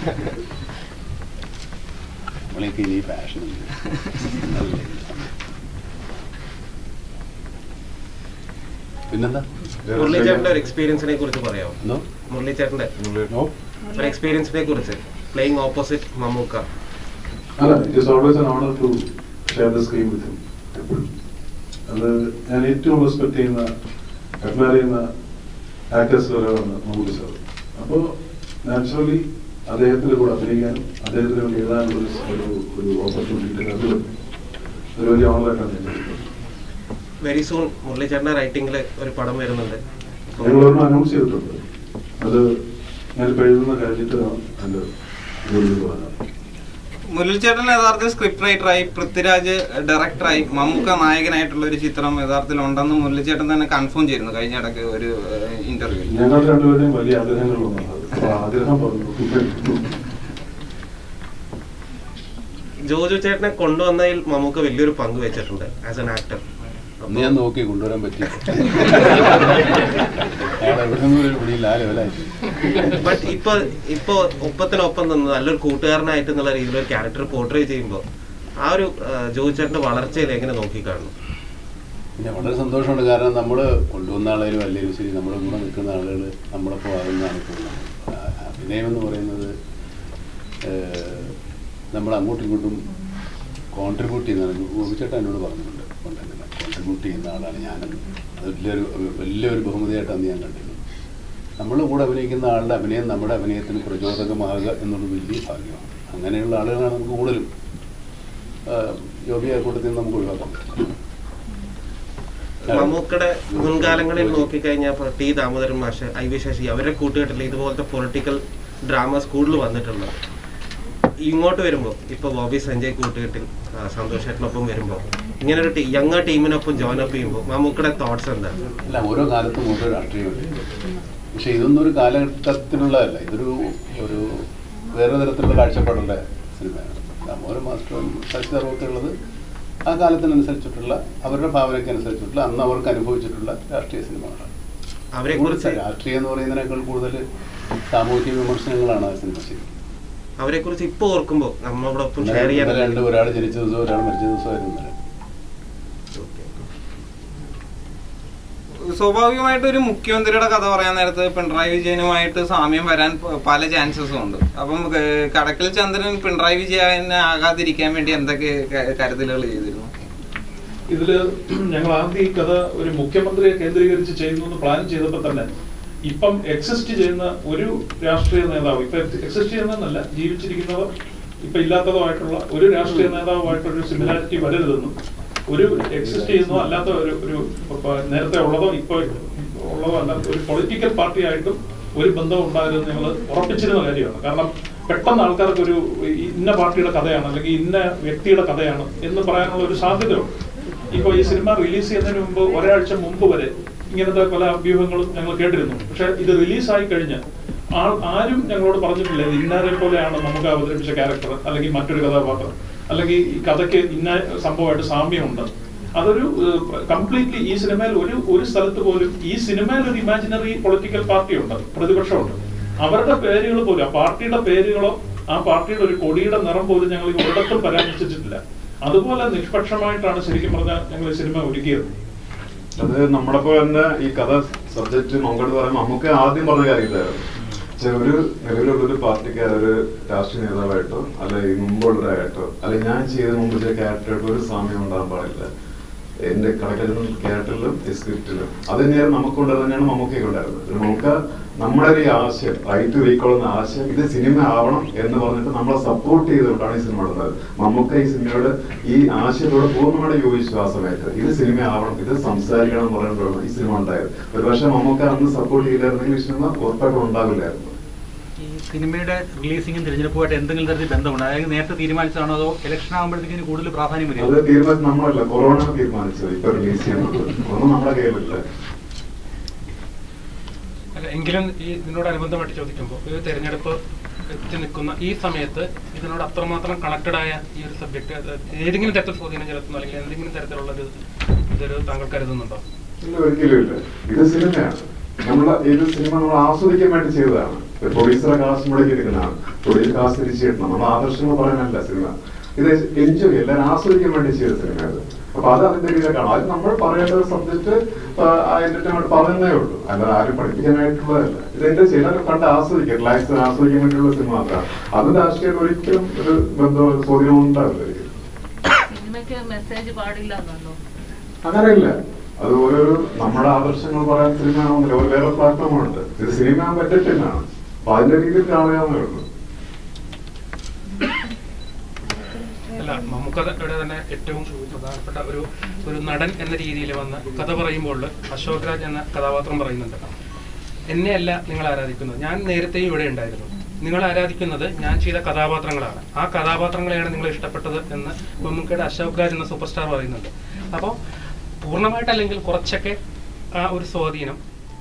നമ്മളേക്ക് ഇനി ഫാഷൻ പിന്നെന്താ മുരളീചേട്ടന്റെ ഒരു എക്സ്പീരിയൻസിനെ കുറിച്ച് പറയാമോ എന്തോ മുരളീചേട്ടന്റെ No? ഒരു എക്സ്പീരിയൻസിനെ കുറിച്ച് പ്ലേയിങ് ഓപ്പോസിറ്റ് മമ്മൂക്ക അല്ല it is always an honour to share the screen with him എപ്പോഴും അത് ഞാൻ ഏറ്റവും റെസ്പെക്ട് ചെയ്യുന്ന അഡ്മയർ ചെയ്യുന്ന ആക്ടേഴ്സിൽ ഒരാളാണ് മമ്മൂട്ടി സാർ അപ്പോൾ നാച്ചുറലി അദ്ദേഹത്തിന്റെ കൂടെ അഭിനയിക്കാനും അദ്ദേഹത്തിന് വേണ്ടി എഴുതാനുള്ള ഒരു- ഒരു ഒരു ഓപ്പർച്യൂണിറ്റി അത് ഒരു വലിയ ഓണറായിട്ടാണ് ഞാൻ കരുതുന്നത്. വെരി സൂൺ മുരളീചേട്ടന്റെ റൈറ്റിംഗിൽ ഒരു പടം വരുന്നുണ്ട് ഞങ്ങളൊരെണ്ണം അനൗൺസ് ചെയ്തിട്ടുണ്ട് അത് ഞാനിപ്പോൾ എഴുതുന്ന കഴിഞ്ഞിട്ട് അതിന്റെ ജോലി തുടങ്ങാം മുരളിച്ചേട്ടൻ യഥാർത്ഥത്തിൽ സ്ക്രിപ്റ്റ് റൈറ്ററായി പൃഥ്വിരാജ് ഡയറക്ടറായി മമ്മൂക്ക നായകനായിട്ടുള്ള ഒരു ചിത്രം യഥാർത്ഥത്തിൽ ഉണ്ടെന്ന് മുരളിച്ചേട്ടൻ തന്നെ കൺഫേം ചെയ്തിരുന്നു കഴിഞ്ഞ ഇടയ്ക്ക് ഒരു ഇന്റർവ്യൂ ഞങ്ങൾ രണ്ടുപേരുടെയും വലിയ ആഗ്രഹങ്ങളുള്ളതാണ് അപ്പൊ ആഗ്രഹം പറഞ്ഞു ജോജു ചേട്ടനെ കൊണ്ടുവന്നതിൽ മമ്മൂക്ക വലിയൊരു പങ്ക് വെച്ചിട്ടുണ്ട് ആസ് എൻ ആക്ടർ അന്ന് ഞാൻ നോക്കി കൊണ്ടുവരാൻ പറ്റി അയാൾ എവിടെ നിന്നും ഒരു പിടിയില്ല ആ ലെവലായി ബട്ട് ഇപ്പൊ ഇപ്പൊ ഒപ്പത്തിനൊപ്പം നിന്ന് നല്ലൊരു കൂട്ടുകാരനായിട്ട് എന്നുള്ള രീതിയിൽ ഒരു ക്യാരക്ടർ പോർട്രേ ചെയ്യുമ്പോൾ ആ ഒരു ആ, ജോജു ചേട്ടന്റെ വളർച്ചയിൽ എങ്ങനെ നോക്കിക്കാണുന്നു പിന്നെ വളരെ സന്തോഷമുണ്ട് കാരണം നമ്മൾ കൊണ്ടുവന്ന ആളായാലും അല്ലെങ്കിലും ശരി നമ്മുടെ കൂടെ നിൽക്കുന്ന ആളുകൾ നമ്മളൊപ്പം ആകുന്നതാണ് ഇപ്പോൾ ആ, അഭിനയം എന്ന് പറയുന്നത് ഏഹ്, നമ്മൾ അങ്ങോട്ടും ഇങ്ങോട്ടും കോൺട്രിബ്യൂട്ട് ചെയ്യുന്നതാണ് ഗോപിച്ചേട്ടൻ എന്നോട് പറഞ്ഞിട്ടുണ്ട് കൊണ്ടുതന്നെ കോൺട്രിബ്യൂട്ട് ചെയ്യുന്ന ആളാണ് ഞാനും അത് വലിയൊരു വലിയൊരു ബഹുമതിയായിട്ട് അന്ന് ഞാൻ കണ്ടിരുന്നു നമ്മുടെ കൂടെ അഭിനയിക്കുന്ന ആളുടെ അഭിനയം നമ്മുടെ അഭിനയത്തിന് പ്രചോദകമാകുക എന്നുള്ളത് വലിയ ഭാഗ്യമാണ് അങ്ങനെയുള്ള ആളുകളാണ് നമുക്ക് കൂടുതലും ജോബി കൂട്ടത്തിൽ നിന്ന് നമുക്ക് ഒഴിവാക്കാൻ പറ്റും മമ്മൂക്കയുടെ മുൻകാലങ്ങളിൽ നോക്കിക്കഴിഞ്ഞാൽ ഇപ്പൊ ടി ദാമോദരൻ മാഷ് ഐ വി ശശി അവരുടെ കൂട്ടുകെട്ടിൽ ഇതുപോലത്തെ പൊളിറ്റിക്കൽ ഡ്രാമാസ് കൂടുതൽ വന്നിട്ടുള്ളത് ഇങ്ങോട്ട് വരുമ്പോൾ ഇപ്പൊ ബോബി സഞ്ജയ് കൂട്ടുകെട്ടിൽ ആ, സന്തോഷ് ചേട്ടനൊപ്പം വരുമ്പോൾ ഇങ്ങനെ ഒരു യങ് ടീമിനൊപ്പം ജോയിൻ അപ്പ് ചെയ്യുമ്പോൾ മമ്മൂക്കയുടെ തോട്ട്സ് എന്താണ് അല്ല ഓരോ കാലത്തും ഓരോ രാഷ്ട്രീയമുണ്ട് പക്ഷെ ഇതൊന്നും ഒരു കാലഘട്ടത്തിലുള്ളതല്ല ഇതൊരു ഒരു വേറെ തരത്തിലുള്ള കാഴ്ചപ്പാടുള്ള സിനിമയാണ് ഓരോ മാസ്റ്ററും ശശി തറവൊക്കെ ഉള്ളത് ആ കാലത്തിനനുസരിച്ചിട്ടുള്ള അവരുടെ ഭാവനയ്ക്ക് അനുസരിച്ചിട്ടുള്ള അന്ന് അവർക്ക് അനുഭവിച്ചിട്ടുള്ള രാഷ്ട്രീയ സിനിമകളാണ് അവരെ കുറിച്ച് രാഷ്ട്രീയം എന്ന് പറയുന്നതിനേക്കാൾ കൂടുതൽ സാമൂഹിക വിമർശനങ്ങളാണ് ആ സിനിമ ശരി അവരെ കുറിച്ച് ഇപ്പൊ ഓർക്കുമ്പോൾ നമ്മളോടൊപ്പം ഇന്നലെ ഷെയർ ചെയ്യാൻ ഇന്നലെ രണ്ട് ഒരാൾ ജനിച്ച ദിവസം ഒരാൾ മരിച്ച ദിവസമായിരുന്നു ഇന്നലെ സ്വാഭാവികമായിട്ട് ഒരു മുഖ്യമന്ത്രിയുടെ കഥ പറയാൻ നേരത്ത് പിണറായി വിജയനുമായിട്ട് സാമ്യം വരാൻ പ- പല ചാൻസസും ഉണ്ട് അപ്പം ഏർ കടക്കൽ ചന്ദ്രൻ പിണറായി വിജയനെ ആകാതിരിക്കാൻ വേണ്ടി എന്തൊക്കെ ക- കരുതലുകൾ ചെയ്തിരുന്നു ഇതില് ഞങ്ങൾ ആദ്യം ഈ കഥ ഒരു മുഖ്യമന്ത്രിയെ കേന്ദ്രീകരിച്ച് ചെയ്യുന്നു എന്ന് പ്ലാൻ ചെയ്തപ്പോൾ തന്നെ ഇപ്പം എക്സിസ്റ്റ് ചെയ്യുന്ന ഒരു രാഷ്ട്രീയ നേതാവ് ഇപ്പൊ എക്സിസ്റ്റ് ചെയ്യുന്നതല്ല ജീവിച്ചിരിക്കുന്നവർ ഇപ്പൊ ഇല്ലാത്തതുമായിട്ടുള്ള ഒരു രാഷ്ട്രീയ നേതാവുമായിട്ടൊരു സിമിലാരിറ്റി വരരുതെന്നും ഒരു എക്സിസ്റ്റ് ചെയ്യുന്നതോ അല്ലാത്ത ഒരു ഒരു ഇപ്പൊ നേരത്തെ ഉള്ളതോ ഇപ്പൊ ഉള്ളതോ അല്ലാത്ത ഒരു പൊളിറ്റിക്കൽ പാർട്ടി ആയിട്ടും ഒരു ബന്ധവും ഉണ്ടാകരുതെന്ന് ഞങ്ങൾ ഉറപ്പിച്ചിരുന്ന കാര്യമാണ് കാരണം പെട്ടെന്ന് ആൾക്കാർക്ക് ഒരു ഇന്ന പാർട്ടിയുടെ കഥയാണ് അല്ലെങ്കിൽ ഇന്ന വ്യക്തിയുടെ കഥയാണ് എന്ന് പറയാനുള്ള ഒരു സാധ്യതയുണ്ട് ഇപ്പോൾ ഈ സിനിമ റിലീസ് ചെയ്യുന്നതിന് മുമ്പ് ഒരാഴ്ച മുമ്പ് വരെ ഇങ്ങനത്തെ പല അഭ്യൂഹങ്ങളും ഞങ്ങൾ കേട്ടിരുന്നു പക്ഷെ ഇത് റിലീസായി കഴിഞ്ഞ് ആൾ ആരും ഞങ്ങളോട് പറഞ്ഞിട്ടില്ല ഇത് ഇന്നാരെ പോലെയാണ് നമുക്ക് അവതരിപ്പിച്ച ക്യാരക്ടർ അല്ലെങ്കിൽ മറ്റൊരു കഥാപാത്രം അല്ലെങ്കിൽ ഈ കഥയ്ക്ക് ഇന്ന സംഭവമായിട്ട് സാമ്യമുണ്ട് അതൊരു കംപ്ലീറ്റ്ലി ഈ സിനിമയിൽ ഒരു ഒരു സ്ഥലത്ത് പോലും ഈ സിനിമയിൽ ഒരു ഇമാജിനറി പൊളിറ്റിക്കൽ പാർട്ടി ഉണ്ട് പ്രതിപക്ഷമുണ്ട് അവരുടെ പേരുകൾ പോലും ആ പാർട്ടിയുടെ പേരുകളോ ആ പാർട്ടിയുടെ ഒരു കൊടിയുടെ നിറം പോലും ഞങ്ങൾ ഒരിടത്തും പരാമർശിച്ചിട്ടില്ല അതുപോലെ നിഷ്പക്ഷമായിട്ടാണ് ശരിക്കും പറഞ്ഞാൽ ഞങ്ങൾ ഈ സിനിമ ഒരുക്കിയത് അത് നമ്മളെ പോലെ തന്നെ ഈ കഥ സബ്ജക്ട് മങ്കോട് പറയുമ്പോൾ നമുക്ക് ആദ്യം പറഞ്ഞ കാര്യമില്ലായിരുന്നു പക്ഷെ ഒരു നിലവിലുള്ള ഒരു പാർട്ടിക്കാർ ഒരു രാഷ്ട്രീയ നേതാവായിട്ടോ അല്ലെങ്കിൽ മുമ്പുള്ളവരായിട്ടോ അല്ലെങ്കിൽ ഞാൻ ചെയ്ത മുമ്പ് ചെയ്ത ക്യാരക്ടറായിട്ടോ ഒരു സാമ്യം ഉണ്ടാകാൻ പാടില്ല എന്റെ കളക്ടറിലും ക്യാരക്ടറിലും സ്ക്രിപ്റ്റിലും അത് തന്നെയാണ് നമുക്കുള്ളത് തന്നെയാണ് മമ്മൂക്കൊക്കെ ഉണ്ടായിരുന്നത് നമുക്ക് നമ്മുടെ ഒരു ആശയം റൈറ്റ് റീകോൾ എന്ന ആശയം ഇത് സിനിമ ആവണം എന്ന് പറഞ്ഞിട്ട് നമ്മളെ സപ്പോർട്ട് ചെയ്തുകൊണ്ടാണ് ഈ സിനിമ ഉള്ളത് മമ്മൂക്ക ഈ സിനിമയോട് ഈ ആശയത്തോട് പൂർണ്ണമായിട്ട് യോജിച്ചു ആ സമയത്ത് ഇത് സിനിമ ആവണം ഇത് സംസാരിക്കണം എന്ന് പറഞ്ഞിട്ടാണ് ഈ സിനിമ ഉണ്ടായത് ഒരു പക്ഷേ മമ്മൂക്ക അന്ന് സപ്പോർട്ട് ചെയ്തിരുന്നെങ്കിൽ ഈ സിനിമ ഉറപ്പായിട്ടും ഉണ്ടാവില്ലായിരുന്നു ഈ സിനിമയുടെ റിലീസിംഗും തിരഞ്ഞെടുപ്പുമായിട്ട് എന്തെങ്കിലും തരത്തിൽ ബന്ധമുണ്ട് അതായത് നേരത്തെ തീരുമാനിച്ചതാണോ അതോ ഇലക്ഷൻ ആകുമ്പോഴത്തേക്കും കൂടുതൽ പ്രാധാന്യം അത് വരും തീരുമാനിച്ച് നമ്മളല്ല കൊറോണ തീരുമാനിച്ചത് ഇപ്പൊ റിലീസ് ചെയ്യുന്നത് ഒന്നും നമ്മുടെ കയ്യിലില്ല അല്ല എങ്കിലും ഈ ഇതിനോടനുബന്ധമായിട്ട് ചോദിക്കുമ്പോൾ ഒരു തെരഞ്ഞെടുപ്പ് എത്തി നിൽക്കുന്ന ഈ സമയത്ത് ഇതിനോട് അത്രമാത്രം കണക്റ്റഡ് ആയ ഈ ഒരു സബ്ജക്ട് ഏതെങ്കിലും തരത്തിൽ സ്വാധീനം ചെലുത്തുന്നു അല്ലെങ്കിൽ എന്തെങ്കിലും തരത്തിലുള്ള ഒരു ഇതൊരു താങ്കൾ കരുതുന്നുണ്ടോ ഇല്ല ഒരിക്കലും ഇല്ല ഇത് സിനിമയാണ് നമ്മള് ഇത് സിനിമ നമ്മൾ ആസ്വദിക്കാൻ വേണ്ടി ചെയ്തതാണ് ഒരു പ്രൊഡ്യൂസറെ കാശ് മുടക്കി എടുക്കുന്നതാണ് പ്രൊഡ്യൂസർ കാശ് തിരിച്ചു കിട്ടണം നമ്മൾ ആദർശങ്ങൾ പറയാനല്ല സിനിമ ഇത് എൻജോയ് എല്ലാവരും ആസ്വദിക്കാൻ വേണ്ടി ചെയ്ത സിനിമയാണ് അപ്പൊ അത് അതിന്റെ രീതിയിൽ കാണാം അത് നമ്മൾ പറയേണ്ട ഒരു സബ്ജക്ട് എന്റർടൈൻമെന്റ് പറയുന്നേ ഉള്ളൂ അല്ലാതെ ആരും പഠിപ്പിക്കാനായിട്ടുള്ളതല്ല ഇത് എന്റെ ചിലർ കണ്ട് ആസ്വദിക്കുക റിലാക്സ് ആസ്വദിക്കാൻ വേണ്ടിയുള്ള സിനിമ മാത്രമാണ് അത് രാഷ്ട്രീയം ഒരിക്കലും ഒരു ബന്ധവും സ്വാധീനവും ഉണ്ടാവില്ല ഒരിക്കലും. സിനിമയ്ക്ക് മെസ്സേജ് പാടില്ല എന്നുണ്ടോ അങ്ങനെയില്ല അത് ഓരോരോ നമ്മുടെ ആദർശങ്ങൾ പറയാൻ സിനിമയാണെന്നില്ല ഒരു വേറെ പ്ലാറ്റ്ഫോമുണ്ട് ഇത് സിനിമ പറ്റത്തില്ലാണ് അപ്പൊ അതിന്റെ രീതിയിൽ കാണുകയെന്നേ ഉള്ളൂ അല്ല മമ്മൂക്കയുടെ തന്നെ ഏറ്റവും പ്രധാനപ്പെട്ട ഒരു ഒരു നടൻ എന്ന രീതിയിൽ വന്ന് കഥ പറയുമ്പോൾ അശോക് രാജ് എന്ന കഥാപാത്രം പറയുന്നുണ്ട് എന്നെയല്ല നിങ്ങൾ ആരാധിക്കുന്നത് ഞാൻ നേരത്തെയും ഇവിടെ ഉണ്ടായിരുന്നു നിങ്ങൾ ആരാധിക്കുന്നത് ഞാൻ ചെയ്ത കഥാപാത്രങ്ങളാണ് ആ കഥാപാത്രങ്ങളെയാണ് നിങ്ങൾ ഇഷ്ടപ്പെട്ടത് എന്ന് മമ്മൂക്കയുടെ അശോക് രാജ് എന്ന സൂപ്പർ സ്റ്റാർ പറയുന്നുണ്ട് അപ്പോൾ പൂർണ്ണമായിട്ടല്ലെങ്കിൽ കുറച്ചൊക്കെ ആ ഒരു സ്വാധീനം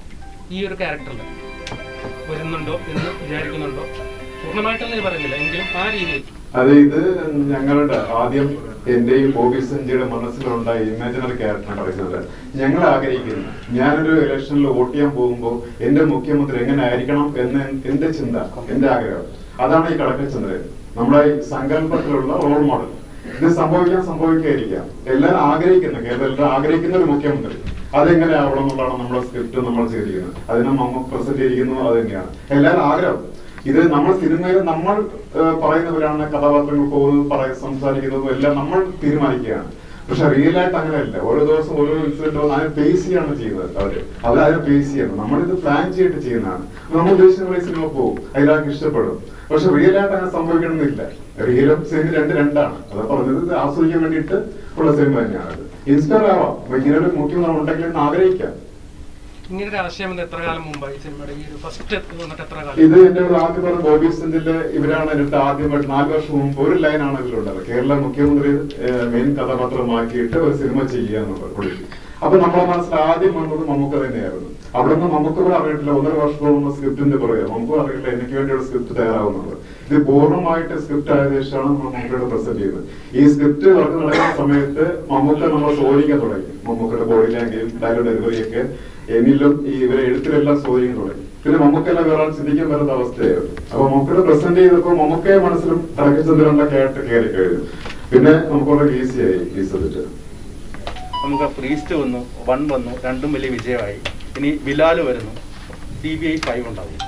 ഈ ഒരു ക്യാരക്ടറിൽ വരുന്നുണ്ടോ എന്ന് വിചാരിക്കുന്നുണ്ടോ പൂർണ്ണമായിട്ടൊന്നും ഞാൻ പറയുന്നില്ല എങ്കിലും ആ രീതിയിൽ അത് ഇത് ഞങ്ങളുടെ ആദ്യം എന്റെയും ബോബി സഞ്ജയുടെ മനസ്സിലുണ്ടായ ഇമാജിനറി ക്യാരക്ടറിനെ കളിക്കുന്നത് ഞങ്ങൾ ആഗ്രഹിക്കുന്നു ഞാനൊരു ഇലക്ഷനിൽ വോട്ട് ചെയ്യാൻ പോകുമ്പോൾ എന്റെ മുഖ്യമന്ത്രി എങ്ങനെ ആയിരിക്കണം എന്ന് എന്റെ ചിന്ത എന്റെ ആഗ്രഹം അതാണ് ഈ കളക്ടർ നമ്മുടെ ഈ സങ്കല്പത്തിലുള്ള റോൾ മോഡൽ ഇത് സംഭവിക്കാൻ സംഭവിക്കാതിരിക്കാം എല്ലാവരും ആഗ്രഹിക്കുന്ന കേരളത്തിൽ ആഗ്രഹിക്കുന്ന ഒരു മുഖ്യമന്ത്രി അതെങ്ങനെ ആവണം എന്നുള്ളതാണ് നമ്മുടെ സ്ക്രിപ്റ്റ് നമ്മൾ ചെയ്തിരിക്കുന്നത് അതിനെ നമ്മൾ പ്രസന്റ് ചെയ്തിരിക്കുന്നത് അത് തന്നെയാണ് എല്ലാവരും ആഗ്രഹം ഇത് നമ്മൾ സിനിമയിൽ നമ്മൾ ഏഹ്, പറയുന്നവരാണ് കഥാപാത്രങ്ങൾ പോകുന്നത് പറയ സംസാരിക്കുന്നതും എല്ലാം നമ്മൾ തീരുമാനിക്കുകയാണ് പക്ഷെ റിയൽ ആയിട്ട് അങ്ങനെയല്ല ഓരോ ദിവസം ഓരോ ഇൻസിഡന്റ് വന്ന് അതിനെ ഫേസ് ചെയ്യാണ് ചെയ്യുന്നത് അവര് അവർ അതിനെ ഫേസ് ചെയ്യണം നമ്മളിത് പ്ലാൻ ചെയ്തിട്ട് ചെയ്യുന്നതാണ് നമ്മൾ ഉദ്ദേശിച്ച പോലെ സിനിമ പോകും അതിലാർക്ക് ഇഷ്ടപ്പെടും പക്ഷെ റിയൽ ആയിട്ട് അങ്ങനെ സംഭവിക്കണമെന്നില്ല റിയലും സിനിമ രണ്ട് രണ്ടാണ് അത് പറഞ്ഞത് ഇത് ആസ്വദിക്കാൻ വേണ്ടിയിട്ട് ഉള്ള സിനിമ തന്നെയാണ് ഇൻസ്പയർ ആവാം അപ്പൊ ഇങ്ങനെ ഒരു മുഖ്യം ഉണ്ടെങ്കിൽ എന്ന് ആഗ്രഹിക്കാം ഇങ്ങനെ ഒരു ആശയം വന്നത് എത്ര കാലം മുമ്പായി സിനിമയുടെ ഈ ഒരു ഫസ്റ്റ് വന്നിട്ട് എത്ര കാലം ഇത് എന്റെ ഒരു ആദ്യം പറഞ്ഞ ബോബി സെന്റിന്റെ ഇവരാണ് എന്നിട്ട് ആദ്യമായിട്ട് നാല് വർഷം മുമ്പ് ഒരു ലൈനാണ് ഇതിലുള്ളത് കേരള മുഖ്യമന്ത്രി മെയിൻ കഥാപാത്രമാക്കിയിട്ട് ഒരു സിനിമ ചെയ്യുക എന്നുള്ളത് പുള്ളി അപ്പൊ നമ്മളെ മനസ്സിൽ ആദ്യം വന്നത് മമ്മൂക്ക തന്നെയായിരുന്നു അവിടെ നിന്ന് മമ്മൂക്ക കൂടെ അറിയിട്ടില്ല ഒന്നര വർഷം പോകുന്ന സ്ക്രിപ്റ്റിന്റെ പുറകെ നമുക്ക് അറിയില്ല എനിക്ക് വേണ്ടിയുള്ള സ്ക്രിപ്റ്റ് തയ്യാറാവുന്നത് ഇത് പൂർണ്ണമായിട്ട് സ്ക്രിപ്റ്റ് ആയ ശേഷമാണ് നമ്മൾ മമ്മൂക്കയോട് പ്രസന്റ് ചെയ്യുന്നത് ഈ സ്ക്രിപ്റ്റ് വർക്ക് നടക്കുന്ന സമയത്ത് മമ്മൂക്ക നമ്മൾ സ്വാധീനിക്കാൻ തുടങ്ങി മമ്മൂക്കയുടെ ബോഡി ലാംഗ്വേജ് ഡയലോഗ് ഡെലിവറി ഒക്കെ എന്നിലും ഈ ഇവരെ എഴുത്തിലെല്ലാം സ്വാധീനം തുടങ്ങി പിന്നെ മമ്മൂക്കെല്ലാം വേറെ ആൾ ചിന്തിക്കാൻ വരുന്ന അവസ്ഥയായിരുന്നു അപ്പൊ മമ്മൂക്കയുടെ പ്രസന്റ് ചെയ്തപ്പോൾ മമ്മൂക്കയെ മനസ്സിലും തലക്കചന്ദ്രന്റെ കേട്ട് കയറി കഴിഞ്ഞു പിന്നെ നമുക്ക് വളരെ ഈസിയായി ഈ സബ്ജക്ട് നമുക്ക് പ്രീസ്റ്റ് വന്നു വൺ വന്നു രണ്ടും വലിയ വിജയമായി ഇനി ബിലാല് വരുന്നു സി ബി ഐ ഫൈവ് ഉണ്ടാവും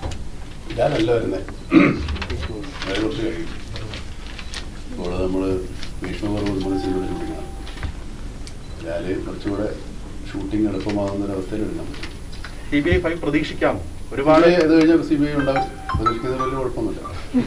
ഇതാണല്ല വരുന്നത് അത് കുറച്ച് കഴിയും ഇപ്പോൾ നമ്മൾ ഭീഷ്മപർവ്വം സിനിമ ഷൂട്ടിങ്ങാണ് ലാല് കുറച്ചുകൂടെ ഷൂട്ടിംഗ് എളുപ്പമാകുന്ന ഒരു അവസ്ഥയിൽ വരുന്നത് സി ബി ഐ ഫൈവ് പ്രതീക്ഷിക്കാമോ ഒരുപാട് ഇത് കഴിഞ്ഞാൽ സി ബി ഐ ഉണ്ടാവും പ്രതീക്ഷിക്കുന്നതിൽ വലിയ കുഴപ്പമൊന്നുമില്ല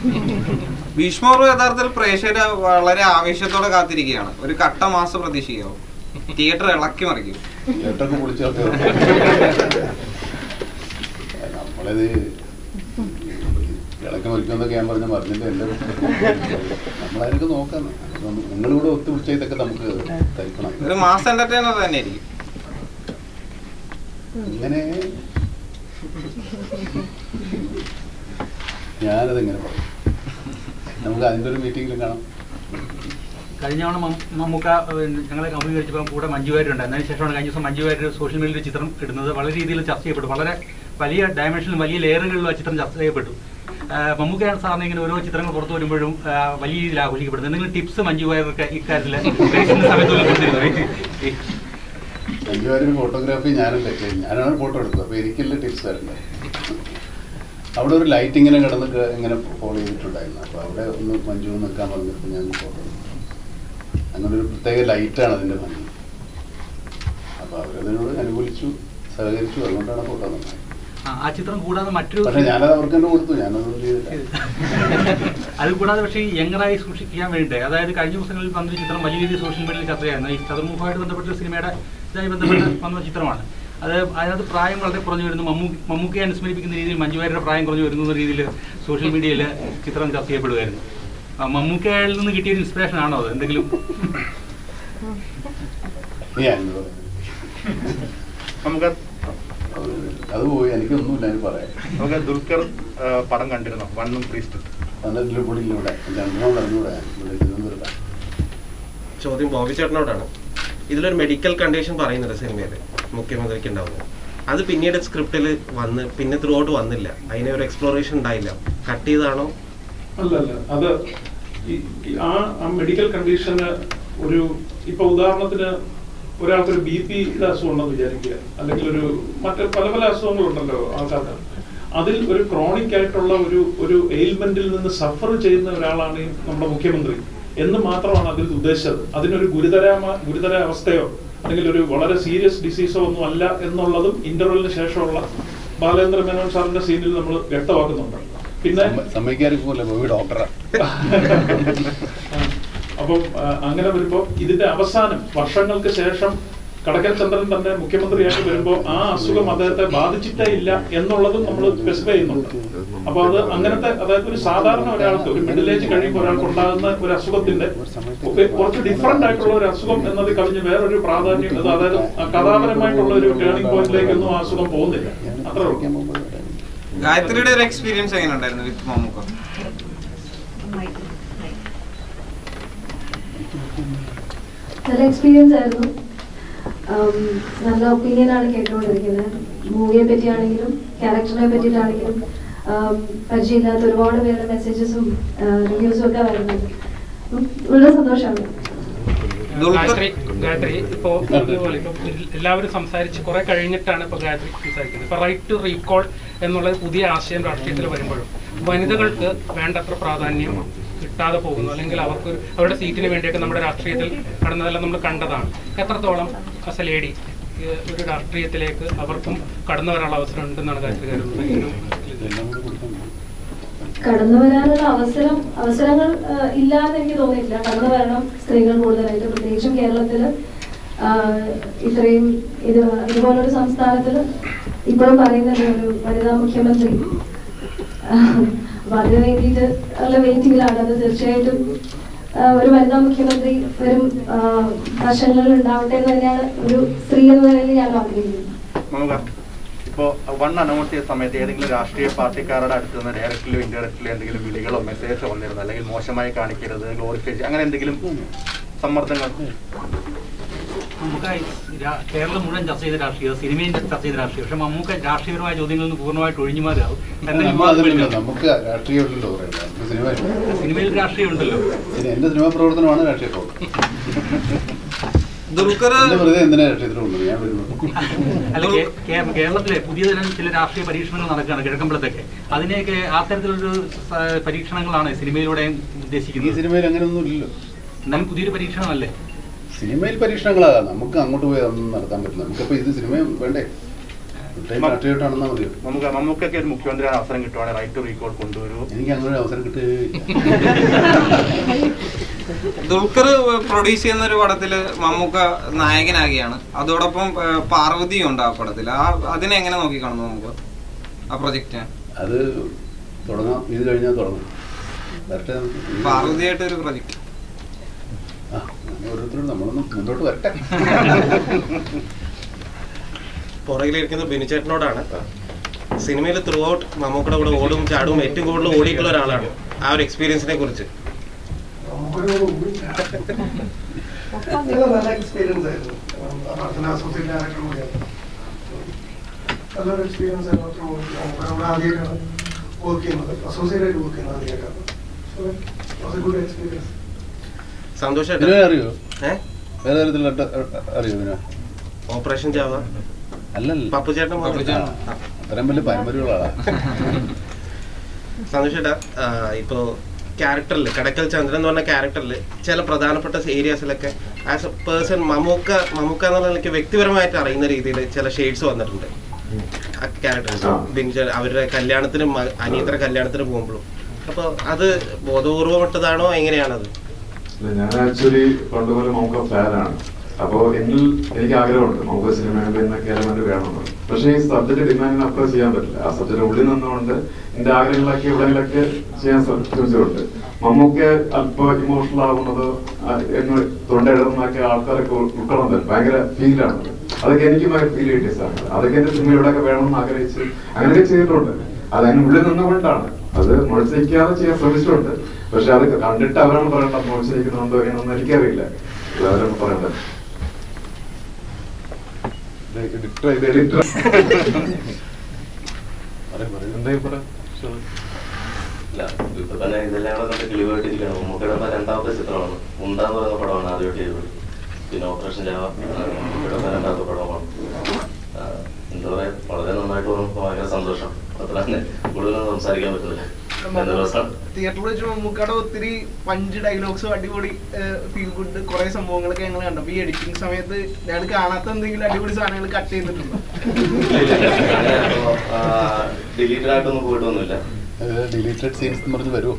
ഭീഷ്മർ യഥാർത്ഥത്തിൽ പ്രേക്ഷകര് വളരെ ആവേശത്തോടെ കാത്തിരിക്കുകയാണ് ഒരു കട്ട മാസം പ്രതീക്ഷിക്കാവോ തിയേറ്റർ ഇളക്കി മറിക്കും തിയേറ്ററൊക്കെ പൊളിച്ചേർത്ത് നമ്മൾ നമ്മളിത് ഇളക്കം ഒരിക്കുന്നൊക്കെ ഞാൻ പറഞ്ഞ പറഞ്ഞില്ല എൻ്റെ നമ്മളതിനൊക്കെ നോക്കാം നിങ്ങളിവിടെ ഒത്തുപിടിച്ച ഇതൊക്കെ നമുക്ക് തരിക്കണം ഒരു മാസ് എന്റർടൈനർ തന്നെ ആയിരിക്കും ഇങ്ങനെ ഞാനത് എങ്ങനെ പറയും നമുക്ക് അതിൻ്റെ ഒരു മീറ്റിംഗിൽ കാണാം കഴിഞ്ഞ തവണ മം- മമ്മൂക്ക ഏഹ്, ഞങ്ങളെ അഭിമുഖീകരിച്ചപ്പോൾ കൂടെ മഞ്ജു വാര്യരുണ്ട് അതിന് ശേഷമാണ് കഴിഞ്ഞ ദിവസം മഞ്ജു വാര്യർ സോഷ്യൽ മീഡിയയിൽ ഒരു ചിത്രം ഇടുന്നത് വളരെ രീതിയിൽ ചർച്ച ചെയ്യപ്പെട്ടു വളരെ വലിയ ഡയമെൻഷനിലും വലിയ ലെയറുകളിലും ആ ചിത്രം ചർച്ച ചെയ്യപ്പെട്ടു ആഹ് മമ്മൂക്കയാണ് സാറിന് ഇങ്ങനെ ഓരോ ചിത്രങ്ങൾ പുറത്തു വരുമ്പോഴും ആഹ് വലിയ രീതിയിൽ ആഘോഷിക്കപ്പെടുന്നത് എന്തെങ്കിലും ടിപ്സ് മഞ്ജു വാര്യർക്ക് ഇക്കാര്യത്തിൽ റേസിന്റെ സമയത്ത് വല്ലതും കൊടുത്തിരുന്നോ? അഞ്ചുപേരും ഫോട്ടോഗ്രാഫി ഞാനല്ലേ ചെയ്യും. ഞാനാണ് ഫോട്ടോ എടുത്തത് അപ്പോൾ എനിക്കല്ലേ ടിപ്സ് തരണ്ടേ അവിടെ ഒരു ലൈറ്റ് ഇങ്ങനെ കിടന്ന് ക- ഇങ്ങനെ ഫോളോ ചെയ്തിട്ടുണ്ടായിരുന്നു അപ്പോൾ അവിടെ ഒന്ന് മഞ്ജു നിൽക്കാൻ പറഞ്ഞപ്പോൾ ഞാൻ ഫോട്ടോ എടുത്തു അങ്ങനെ ഒരു പ്രത്യേക ലൈറ്റാണ് അതിൻ്റെ ഭംഗി അപ്പോൾ അവരതിനോട് അനുകൂലിച്ചു സഹകരിച്ചു അതുകൊണ്ടാണ് ഫോട്ടോ തന്നത് ആ, ആ ചിത്രം കൂടാതെ മറ്റൊരു പക്ഷേ ഞാനത് അവർക്ക് തന്നെ കൊടുത്തു ഞാനതൊന്നും ചെയ്തില്ല അത് കൂടാതെ പക്ഷേ ഈ യങ്ങറായി സൂക്ഷിക്കാൻ വേണ്ടി അതായത് കഴിഞ്ഞ ദിവസങ്ങളിൽ വന്നൊരു ചിത്രം വലിയ രീതിയിൽ സോഷ്യൽ മീഡിയയിൽ ചർച്ചയായിരുന്നു ഈ ചതുർമുഖമായിട്ട് ബന്ധപ്പെട്ട സിനിമയുടെ ഇതായി ബന്ധപ്പെട്ട് വന്ന ചിത്രമാണ് അത് അതിനകത്ത് പ്രായം വളരെ കുറഞ്ഞു വരുന്നു മമ്മൂ മമ്മൂക്കയെ അനുസ്മരിപ്പിക്കുന്ന രീതിയിൽ മഞ്ജുവാരുടെ പ്രായം കുറഞ്ഞു വരുന്നു എന്ന രീതിയിൽ സോഷ്യൽ മീഡിയയിൽ ചിത്രം ചർച്ച ചെയ്യപ്പെടുമായിരുന്നു ആ, മമ്മൂക്കയിൽ നിന്ന് കിട്ടിയ ഒരു ഇൻസ്പിറേഷൻ ആണോ അത് എന്തെങ്കിലും ഞാൻ എന്ത് പറയുന്നത് നമുക്ക് അത് പോയി എനിക്കൊന്നുമില്ല അതിന് പറയാം നമുക്ക് ദുൽഖർ ആ, പടം കണ്ടിരുന്നു വണ്ണും പ്രീസ്റ്റ് എന്നിട്ട് ഇവിടെ ഇല്ല ഇവിടെ രണ്ടെണ്ണം അറിഞ്ഞൂടെ ഇവിടെ തിരുവനന്തപുരത്താണ് ചോദ്യം ബോബി ചേട്ടനോടാണ് ഇതിലൊരു മെഡിക്കൽ കണ്ടീഷൻ പറയുന്നുണ്ട് സിനിമയിൽ മുഖ്യമന്ത്രിക്ക് ഉണ്ടാവുന്നത് അത് പിന്നീട് സ്ക്രിപ്റ്റിൽ വന്ന് പിന്നെ ത്രൂ ഔട്ട് വന്നില്ല അതിനെ ഒരു എക്സ്പ്ലോറേഷൻ ഉണ്ടായില്ല കട്ട് ചെയ്താണോ അല്ല അല്ല അത് ഈ- ഈ ആ ആ മെഡിക്കൽ കണ്ടീഷന് ഒരു ഇപ്പൊ ഉദാഹരണത്തിന് ഒരാൾക്ക് ഒരു ബി പിയുടെ അസുഖം ഉണ്ടെന്ന് വിചാരിക്കുക അല്ലെങ്കിൽ ഒരു മറ്റ് പല പല അസുഖങ്ങളുണ്ടല്ലോ ആൾക്കാർക്ക് അതിൽ ഒരു ക്രോണിക് ആയിട്ടുള്ള ഒരു ഒരു എയിൽമെന്റിൽ നിന്ന് സഫർ ചെയ്യുന്ന ഒരാളാണ് ഈ നമ്മുടെ മുഖ്യമന്ത്രി എന്ന് മാത്രമാണ് അതിൽ ഉദ്ദേശിച്ചത് അതിനൊരു ഗുരുതരമ ഗുരുതര അവസ്ഥയോ അല്ലെങ്കിൽ ഒരു വളരെ സീരിയസ് ഡിസീസോ ഒന്നും അല്ല എന്നുള്ളതും ഇന്റർവെലിന് ശേഷമുള്ള ബാലേന്ദ്ര മേനോൻ സാറിന്റെ സീനിൽ നമ്മൾ വ്യക്തമാക്കുന്നുണ്ട് പിന്നെ സമ്മതിക്കാറില്ല പോയി ഡോക്ടറാ അപ്പം ആ, അങ്ങനെ വരുമ്പോ ഇതിന്റെ അവസാനം വർഷങ്ങൾക്ക് ശേഷം കടക്കൽ ചന്ദ്രൻ തന്നെ മുഖ്യമന്ത്രിയായിട്ട് വരുമ്പോ ആ അസുഖം അദ്ദേഹത്തെ ബാധിച്ചിട്ടേ ഇല്ല എന്നുള്ളതും നമ്മൾ സ്പെസിഫൈ ചെയ്യുന്നുണ്ട് അപ്പൊ അത് അങ്ങനത്തെ അതായത് ഒരു സാധാരണ ഒരാൾക്ക് ഒരു മിഡിൽ ഏജ് കഴിയുമ്പോൾ ഒരാൾക്ക് ഉണ്ടാകുന്ന ഒരു അസുഖത്തിന്റെ ഒക്കെ കുറച്ച് ഡിഫറെന്റ് ആയിട്ടുള്ള ഒരു അസുഖം എന്നത് കവിഞ്ഞ് വേറൊരു പ്രാധാന്യം അത് അതായത് ആ കഥാപരമായിട്ടുള്ള ഒരു ടേണിംഗ് പോയിന്റിലേക്കൊന്നും ആ അസുഖം പോകുന്നില്ല അത്രേ ഉള്ളൂ ഗായത്രിയുടെ ഒരു എക്സ്പീരിയൻസ് എങ്ങനെ ഉണ്ടായിരുന്നു വിത്ത് മമ്മൂക്ക നല്ല എക്സ്പീരിയൻസ് ആയിരുന്നു ഉം, നല്ല ഒപ്പീനിയൻ ആണ് കേട്ടുകൊണ്ടിരിക്കുന്നത് മൂവിയെ പറ്റിയാണെങ്കിലും ക്യാരക്ടറിനെ പറ്റിയിട്ടാണെങ്കിലും ഉം, പരിചയമില്ലാത്ത ഒരുപാട് പേരുടെ മെസ്സേജസും റിവ്യൂസും ഒക്കെ വരുന്നുണ്ട് ഉം, വളരെ സന്തോഷമാണ് ഗായത്രി ഗായത്രി ഇപ്പോ ഇതുപോലെ ഇപ്പൊ എല്ലാവരും സംസാരിച്ച് കുറെ കഴിഞ്ഞിട്ടാണ് ഇപ്പൊ ഗായത്രി സംസാരിക്കുന്നത് ഇപ്പൊ റൈറ്റ് ടു റീകോൾ എന്നുള്ളത് പുതിയ ആശയം രാഷ്ട്രീയത്തിൽ വരുമ്പോഴും വനിതകൾക്ക് വേണ്ടത്ര പ്രാധാന്യം കിട്ടാതെ പോകുന്നു അല്ലെങ്കിൽ അവർക്ക് ഒരു- അവരുടെ സീറ്റിന് വേണ്ടിയൊക്കെ നമ്മുടെ രാഷ്ട്രീയത്തിൽ കടന്നതെല്ലാം നമ്മൾ കണ്ടതാണ് എത്രത്തോളം അസ് എ ലേഡി ഒരു രാഷ്ട്രീയത്തിലേക്ക് അവർക്കും കടന്നു വരാനുള്ള അവസരം ഉണ്ടെന്നാണ് ഗായത്രി കരുതുന്നത് ഈ ഒരു കടന്നു വരാനുള്ള അവസരം അവസരങ്ങൾ ആ, ഇല്ല എന്ന് എനിക്ക് തോന്നിയിട്ടില്ല കടന്നു വരണം സ്ത്രീകൾ കൂടുതലായിട്ട് പ്രത്യേകിച്ചും കേരളത്തില് ആ, ഇത്രയും ഇത് ഇതുപോലൊരു സംസ്ഥാനത്തിൽ ഇപ്പോഴും പറയുന്നുണ്ട് ഒരു വനിതാ മുഖ്യമന്ത്രി ആ, അപ്പൊ അതിന് വേണ്ടിയിട്ട് ഉള്ള വെയിറ്റിംഗിലാണ് അത് തീർച്ചയായിട്ടും ആ, ഒരു വനിതാ മുഖ്യമന്ത്രി വരും ആ, വർഷങ്ങളിൽ ഉണ്ടാവട്ടെ എന്ന് തന്നെയാണ് ഒരു സ്ത്രീ എന്ന നിലയിൽ ഞാൻ ആഗ്രഹിക്കുന്നത് നമുക്ക് ഇപ്പോൾ വൺ അനൗൺസ് ചെയ്ത സമയത്ത് ഏതെങ്കിലും രാഷ്ട്രീയ പാർട്ടിക്കാരുടെ അടുത്ത് നിന്ന് ഡയറക്റ്റിലോ ഇൻഡയറക്റ്റിലോ എന്തെങ്കിലും വിളികളോ മെസ്സേജോ വന്നിരുന്നു അല്ലെങ്കിൽ മോശമായി കാണിക്കരുത് ഗ്ലോറിഫൈ അങ്ങനെ എന്തെങ്കിലും സമ്മർദ്ദങ്ങൾ മമ്മൂക്ക രാ- കേരളം മുഴുവൻ ചർച്ച ചെയ്ത രാഷ്ട്രീയം സിനിമയും ചർച്ച ചെയ്ത രാഷ്ട്രീയം പക്ഷെ മമ്മൂക്ക രാഷ്ട്രീയപരമായ ചോദ്യങ്ങളിൽ നിന്ന് പൂർണ്ണമായിട്ട് ഒഴിഞ്ഞു മാറുക നമ്മൾ അതിലല്ല നമുക്ക് രാഷ്ട്രീയമുണ്ടല്ലോ പറയണ്ട നമുക്ക് സിനിമ ഇല്ല. സിനിമയിൽ രാഷ്ട്രീയം ഉണ്ടല്ലോ പിന്നെ എന്റെ സിനിമാ പ്രവർത്തനമാണ് രാഷ്ട്രീയ പ്രവർത്തനം ദുൽഖർ എന്റെ വെറുതെ എന്തിനാ രാഷ്ട്രീയത്തിൽ കൊണ്ടത് ഞാൻ വരുന്നു അല്ല കേ- കേ- കേരളത്തിലെ പുതിയ തരം ചില രാഷ്ട്രീയ പരീക്ഷണങ്ങൾ നടക്കുകയാണ് കിഴക്കമ്പലത്തൊക്കെ അതിനെയൊക്കെ ആ തരത്തിലൊരു സ- പരീക്ഷണങ്ങളാണ് സിനിമയിലൂടെ ഈ ഉദ്ദേശിക്കുന്നത് സിനിമയിൽ അങ്ങനെയൊന്നും ഇല്ലല്ലോ എന്നാലും പുതിയൊരു പരീക്ഷണമല്ലേ സിനിമയിൽ പരീക്ഷണങ്ങളാകാം നമുക്ക് അങ്ങോട്ട് പോയി അതൊന്നും നടത്താൻ പറ്റില്ല നമുക്കിപ്പോ ഇത് സിനിമ വേണ്ടേ ടൈം രാഷ്ട്രീയമായിട്ടാണെന്നാ മതിയോ നമുക്ക് മമ്മൂക്കൊക്കെ ഒരു മുഖ്യമന്ത്രി അവസരം കിട്ടുവാണെങ്കിൽ റൈറ്റ് ടു റീകോൾ കൊണ്ടുവരൂ എനിക്ക് അങ്ങനെ ഒരു അവസരം കിട്ടുകയില്ല ദുൽഖർ പ്രൊഡ്യൂസ് ചെയ്യുന്ന ഒരു പടത്തില് മമ്മൂക്ക നായകനാകുകയാണ് അതോടൊപ്പം ഏഹ്, പാർവതിയും ഉണ്ട് ആ പടത്തിൽ ആ അതിനെ എങ്ങനെ നോക്കിക്കാണുന്നു നമുക്ക് ആ പ്രൊജക്റ്റ് അത് തുടങ്ങാം ഇത് കഴിഞ്ഞാൽ തുടങ്ങും വരട്ടെ നമുക്ക്. പാർവതിയായിട്ട് ഒരു പ്രൊജക്റ്റ് ആ, അങ്ങനെ ഓരോരുത്തരും നമ്മളൊന്ന് മുന്നോട്ട് വരട്ടെ പുറകിലിരിക്കുന്നത് ബിനുചേട്ടനോടാണ് സിനിമയിൽ ത്രൂ ഔട്ട് മമ്മൂക്കയുടെ കൂടെ ഓടും ചാടും ഏറ്റവും കൂടുതൽ ഓടിയിട്ടുള്ള ഒരാളാണ് ആ ഒരു എക്സ്പീരിയൻസിനെ കുറിച്ച് നല്ല എക്സ്പീരിയൻസ് ആയിരുന്നു പ്രാർത്ഥന അസോസിയേറ്റ് ഡയറക്ടർ കൂടിയാണ് നല്ലൊരു എക്സ്പീരിയൻസ് ആയിരുന്നു നമുക്ക് ആദ്യമായിട്ടാണ് വർക്ക് ചെയ്യുന്നത് അസോസിയേറ്റ് ആയിട്ട് വർക്ക് ചെയ്യുന്നത് ആദ്യമായിട്ടാണ് സോ ഗുഡ് എക്സ്പീരിയൻസ് സന്തോഷമായിട്ട് ഇതിനെ അറിയോ ഏ? വേറെ തരത്തിലുള്ള അറിയോ ഇതിനെ ഓപ്പറേഷൻ ജാവ അല്ലല്ല പപ്പു ചേട്ടൻ മാത്രം. ആ, അത്രയും വലിയ പാരമ്പര്യമുള്ള സന്തോഷേട്ടാ ഇപ്പോ ക്യാരക്ടറിൽ കടക്കൽ ചന്ദ്രൻ എന്ന് പറഞ്ഞ ക്യാരക്ടറിൽ ചില പ്രധാനപ്പെട്ട ഏരിയാസിലൊക്കെ as a person Mammukka Mammukka എന്നുള്ള നിലയ്ക്ക് വ്യക്തിപരമായിട്ട് അറിയുന്ന രീതിയിൽ ചില ഷെയ്ഡ്സ് വന്നിട്ടുണ്ട് ആ ക്യാരക്ടേഴ്സ് അവരുടെ കല്യാണത്തിന് മ- അനിയത്ര കല്യാണത്തിന് പോകുമ്പോഴും അപ്പോൾ അത് ബോധപൂർവം ഇട്ടതാണോ എങ്ങനെയാണത് ഇല്ല, ഞാൻ ആക്ച്വലി പണ്ടുപോലെ മമ്മൂക്ക ഫാനാണ് അപ്പോ എന്നിൽ എനിക്ക് ആഗ്രഹമുണ്ട് മമ്മൂക്ക സിനിമ എന്നൊക്കെ എലമെന്റ് വേണമെന്ന് പക്ഷേ ഈ സബ്ജക്ട് ഡിമാൻഡിന് അപ്ലൈ ചെയ്യാൻ പറ്റില്ല ആ സബ്ജക്ട് ഉള്ളിൽ നിന്നുകൊണ്ട് എന്റെ ആഗ്രഹങ്ങളൊക്കെ എവിടെയെങ്കിലൊക്കെ ചെയ്യാൻ ശ്രമിച്ചിട്ടുണ്ട് മമ്മൂക്ക അല്പം ഇമോഷണൽ ആവുന്നത് ആ, എന്ന് തൊണ്ട എഴുതുന്നതൊക്കെ ആൾക്കാരൊക്കെ ഉൾ- ഉൾക്കൊള്ളാൻ പറ്റും ഭയങ്കര ഫീലാണ് അതൊക്കെ എനിക്ക് ഫീൽ കിട്ടിയ സാധനം അതൊക്കെ എന്റെ സിനിമ ഇവിടെയൊക്കെ വേണമെന്ന് ആഗ്രഹിച്ച് അങ്ങനെയൊക്കെ ചെയ്തിട്ടുണ്ട് അത് അതിന് ഉള്ളിൽ നിന്നുകൊണ്ടാണ് അത് മുഴച്ചിരിക്കാതെ ചെയ്യാൻ ശ്രമിച്ചിട്ടുണ്ട് പക്ഷെ അത് കണ്ടിട്ട് അവരാണ് പറയേണ്ടത് മുഴച്ചിരിക്കുന്നുണ്ടോ എന്നൊന്നും എനിക്കറിയില്ല അത് അവരാണ് പറയേണ്ടത് എഡിറ്റർ ഇത് എഡിറ്റർ എന്തായി പറ ഇല്ല ഇപ്പൊ തന്നെ ഇതെല്ലാം കൂടെ കണ്ട് കിളിവായിട്ടിരിക്കുകയാണ് മമ്മൂക്കയുടെ ഇപ്പൊ രണ്ടാമത്തെ ചിത്രമാണ് ഉണ്ടാന്ന് പറയുന്ന പടമാണ് ആദ്യമായിട്ട് ചെയ്തത് പിന്നെ ഓപ്പറേഷൻ ജാവ ആ, മമ്മൂക്കയുടെ ഇപ്പൊ രണ്ടാമത്തെ പടമാണ് ആ, എന്താ പറയാ വളരെ നന്നായിട്ട് വന്നപ്പോ ഭയങ്കര സന്തോഷം അത്ര തന്നെ കൂടുതലൊന്നും സംസാരിക്കാൻ പറ്റുന്നില്ല രണ്ട് ദിവസം തിയേറ്ററിൽ വെച്ച് മമ്മൂക്കയുടെ ഒത്തിരി പഞ്ച് ഡയലോഗ്സ് അടിപൊളി ഫീൽ ഗുഡ് കുറെ സംഭവങ്ങളൊക്കെ ഞങ്ങൾ കണ്ടു അപ്പൊ ഈ എഡിറ്റിംഗ് സമയത്ത് ഞങ്ങൾ കാണാത്ത എന്തെങ്കിലും അടിപൊളി സാധനങ്ങൾ കട്ട് ചെയ്തിട്ടുണ്ടോ ഡിലീറ്റഡ് ആയിട്ടൊന്നും പോയിട്ടൊന്നുമില്ല ഡിലീറ്റഡ് സീൻസ് എന്ന് പറഞ്ഞ് വരുമോ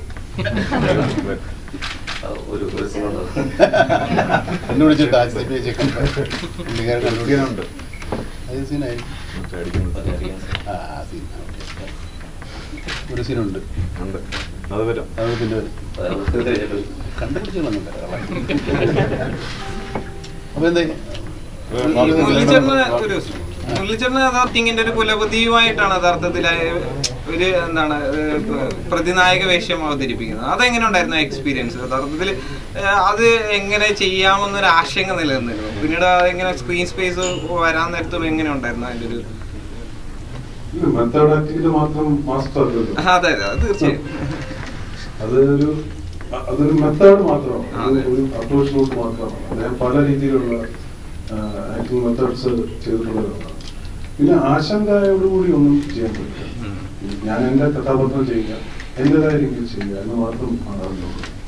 ആ, ഒരു ഒരു സിനിമ എന്നെ വിളിച്ചിട്ട് ആക്സിഡന്റ് ചെയ്യിച്ചേക്കും പുള്ളിക്കാരൻ കണ്ടുപിടിക്കാനുണ്ട് അത് സീനായി ആ ആ സീൻ ഒരു സീനുണ്ട് ഉണ്ട് അത് വരും അത് പിന്നെ വരും കണ്ടുപിടിച്ചൊന്നുമില്ല അപ്പൊ എന്താ മുരളീധരന് ഒരു മുരളീധരന് യഥാർത്ഥിങ്ങിന്റെ ഒരു കുലപതിയുമായിട്ടാണ് യഥാർത്ഥത്തിൽ ഒരു എന്താണ് ഏഹ്, പ്ര- പ്രതിനായക വേഷം അവതരിപ്പിക്കുന്നത് അതെങ്ങനെ ഉണ്ടായിരുന്നു എക്സ്പീരിയൻസ് യഥാർത്ഥത്തിൽ ഏഹ്, അത് എങ്ങനെ ചെയ്യാമെന്നൊരു ആശങ്ക നിലനിന്നിരുന്നു പിന്നീട് അതെങ്ങനെ സ്ക്രീൻ സ്പേസ് വരാൻ നേരത്തും എങ്ങനെ ഉണ്ടായിരുന്നു അതിന്റെ ഒരു മെത്തേഡ് ആക്ടിവിറ്റി മാത്രം മാസ്റ്റർ അല്ലല്ലോ അതെ അതെ അത് തീർച്ചയായും അതൊരു അ- അതൊരു മെത്തേഡ് മാത്രമാണ് അത് ഒരു അപ്രോച്ച് റൂട്ട് മാത്രമാണ് അദ്ദേഹം പല രീതിയിലുള്ള ആക്ടിങ് മെത്തേഡ്സ് ചെയ്തിട്ടുള്ളതാണ് പിന്നെ ആശങ്കയോടുകൂടി ഒന്നും ചെയ്യാൻ പറ്റില്ല ഞാൻ എന്റെ കഥാപാത്രം ചെയ്യുക എന്റേതായ രീതിയിൽ ചെയ്യുക എന്ന് മാത്രം ആണല്ലോ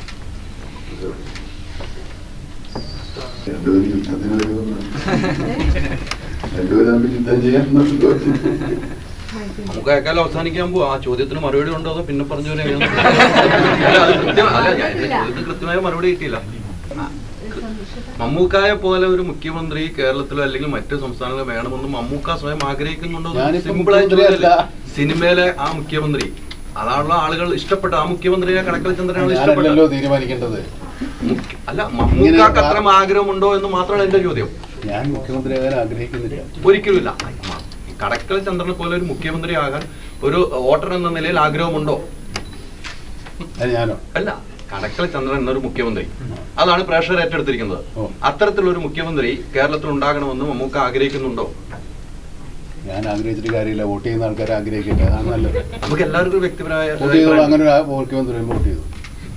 രണ്ടുപേരും യുദ്ധത്തിന് വരുമെന്ന് രണ്ടുപേരും തമ്മിൽ യുദ്ധം ചെയ്യാൻ നമുക്ക് അയക്കാലം അവസാനിക്കാൻ പോവാ ആ ചോദ്യത്തിന് മറുപടി ഉണ്ടോ അതോ പിന്നെ പറഞ്ഞ പോലെ എങ്ങനെയാണ്? അല്ല, അത് കൃത്യം- അല്ല, ഞാൻ എന്റെ ചോദ്യത്തിന് കൃത്യമായ മറുപടി കിട്ടിയില്ല മമ്മൂക്കായെ പോലെ ഒരു മുഖ്യമന്ത്രി കേരളത്തിലോ അല്ലെങ്കിൽ മറ്റ് സംസ്ഥാനങ്ങളിലോ വേണമെന്ന് മമ്മൂക്ക സ്വയം ആഗ്രഹിക്കുന്നുണ്ടോ ഞാനിപ്പോ സിമ്പിൾ ആയി മുഖ്യമന്ത്രിയല്ല. സിനിമയിലെ ആ മുഖ്യമന്ത്രി അതാണുള്ള ആളുകൾ ഇഷ്ടപ്പെട്ട ആ മുഖ്യമന്ത്രിയെ കടക്കൽ ചന്ദ്രനാണ് ഇഷ്ടപ്പെട്ടത് ഞാനല്ലല്ലോ തീരുമാനിക്കേണ്ടത് അല്ല മമ്മൂക്കാക്ക് അത്രയും ആഗ്രഹമുണ്ടോ എന്ന് മാത്രമാണ് എന്റെ ചോദ്യം ഞാൻ മുഖ്യമന്ത്രിയാകാൻ ആഗ്രഹിക്കുന്നില്ല ഒരിക്കലുമില്ല കടക്കൽ ചന്ദ്രനെ പോലെ ഒരു മുഖ്യമന്ത്രി ആകാൻ ഒരു വോട്ടർ എന്ന നിലയിൽ ആഗ്രഹമുണ്ടോ അത് ഞാനോ അല്ല കടക്കൽ ചന്ദ്രൻ എന്നൊരു മുഖ്യമന്ത്രി അതാണ് പ്രേക്ഷകർ ഏറ്റെടുത്തിരിക്കുന്നത് അത്തരത്തിലുള്ള ഒരു മുഖ്യമന്ത്രി കേരളത്തിൽ ഉണ്ടാകണമെന്ന് മമ്മൂക്ക ആഗ്രഹിക്കുന്നുണ്ടോ ഞാൻ ആഗ്രഹിച്ചിട്ട് കാര്യമില്ല വോട്ട് ചെയ്യുന്ന ആൾക്കാരെ ആഗ്രഹിക്കട്ടെ അതാണ് നല്ലത് നമുക്ക് എല്ലാവർക്കും വ്യക്തിപരമായ വോട്ട് ചെയ്തോളൂ അങ്ങനെ ഒരു ആ- മുഖ്യമന്ത്രി വരുമ്പോൾ വോട്ട് ചെയ്തു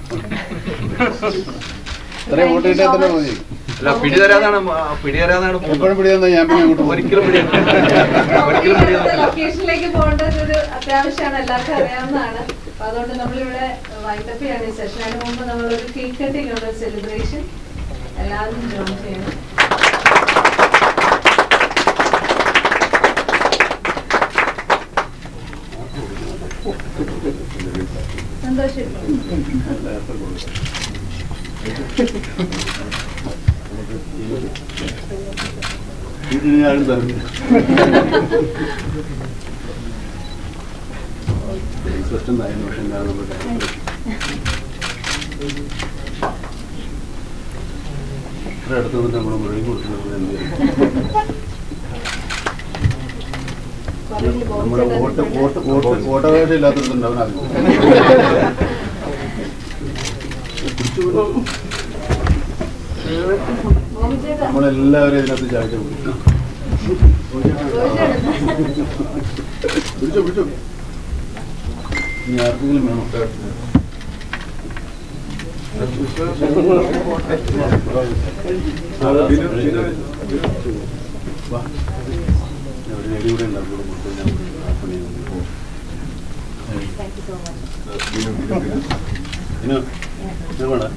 ഇത്രയും വോട്ട് കിട്ടിയാൽ തന്നെ മതി അല്ല പിടിതരാതാണ് ആ, പിടിതരാതാണ് പോകുന്നത്. എപ്പോഴും പിടിയെന്നാ ഞാൻ പിന്നെ അങ്ങോട്ട് പോകും. ഒരിക്കലും പിടിതരാ- ഒരിക്കലും പിടിതരാ- ലൊക്കേഷനിലേക്ക് പോകേണ്ടത് ഒരു അത്യാവശ്യമാണ് എല്ലാവർക്കും അറിയാവുന്നതാണ് അപ്പൊ അതുകൊണ്ട് നമ്മളിവിടെ വൈൻഡപ്പ് ചെയ്യാണ് ഈ സെഷൻ അതിന് മുമ്പ് നമ്മളൊരു കേക്ക് കട്ടിംഗ് ഉണ്ട് സെലിബ്രേഷൻ എല്ലാവരും ജോയിൻ ചെയ്യണം സന്തോഷം ഇതിന് ഞാനും തരുന്നു ഫസ്റ്റ് നായിരുന്നു പക്ഷെ എന്താണ് നമ്മൾ ഇത്ര അടുത്ത് നിന്നിട്ട് നമ്മൾ മുഴുവൻ കൊടുക്കുന്നത് എന്ത് ചെയ്യും? നമ്മുടെ വോട്ട് വോട്ട് വോട്ട് വോട്ടവകാശം ഇല്ലാത്തതുണ്ട് അവനാകും നമ്മളെല്ലാവരും ഇതിനകത്ത് ചായച്ച പിടിച്ചോ പിടിച്ചോ ഇനി ആർക്കെങ്കിലും വേണോ വാ ഒരു ലേഡി കൂടെ ഉണ്ടാവും കൊടുത്തു ഞാൻ പണി ഇനോ ഇത് വേണം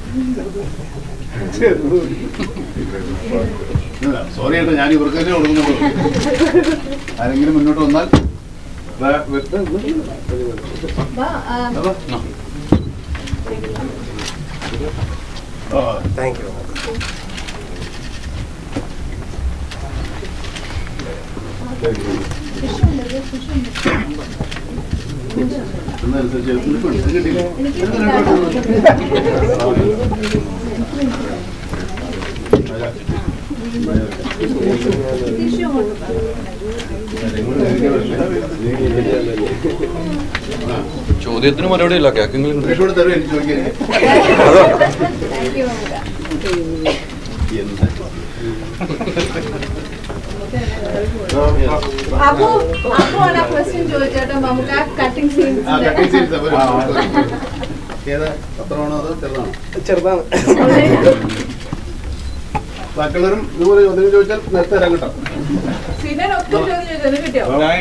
സോറി ഏട്ടാ ഞാൻ ഇവർക്ക് തന്നെ കൊടുക്കുന്നുള്ളൂ ആരെങ്കിലും മുന്നോട്ട് വന്നാൽ താങ്ക് യു എന്നനുസരിച്ച് നിൽപ്പുണ്ട്. ഇത് കിട്ടിയില്ലേ? ചോദ്യത്തിന് മറുപടി ഇല്ല കേക്കെങ്കിലും ഇംഗ്ലീഷ് കൂടെ തരുമോ എനിക്ക് ചോദിക്കാൻ എന്താ അപ്പോ അപ്പോ ആണ് ആ ക്വസ്റ്റ്യൻ ചോദിച്ചേട്ടാ നമുക്ക് ആ കട്ടിംഗ് ആ കട്ടിങ് സീരീസ് സീൻസ് ഏതാ പത്രമാണോ അതോ ചെറുതാണോ ചെറുതാണ് ബാക്കിയുള്ളവരും ഇതുപോലെ ചോദ്യം ചോദിച്ചാൽ നേരത്തെ തരാൻ കേട്ടോ സീനൻ ഒത്തിരി ചോദ്യം ചോദിച്ചത് കിട്ടിയോ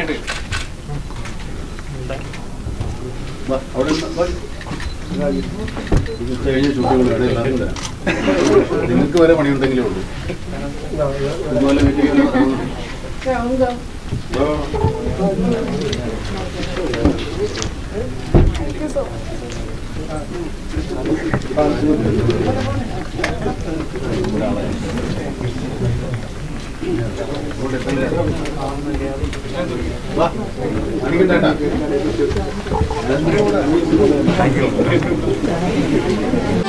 വാ, അവിടെ ഇരുന്ന് വാ. ഇത് ഉച്ച കഴിഞ്ഞ് ഷൂട്ടുകൾ വേണം എല്ലാവർക്കും തരാം നിങ്ങൾക്ക് വരെ പണിയുണ്ടെങ്കിലേ ഉള്ളൂ ഇതുപോലെ മീറ്റിംഗ് വാ അടിക്കണ്ടേട്ടാ Thank you.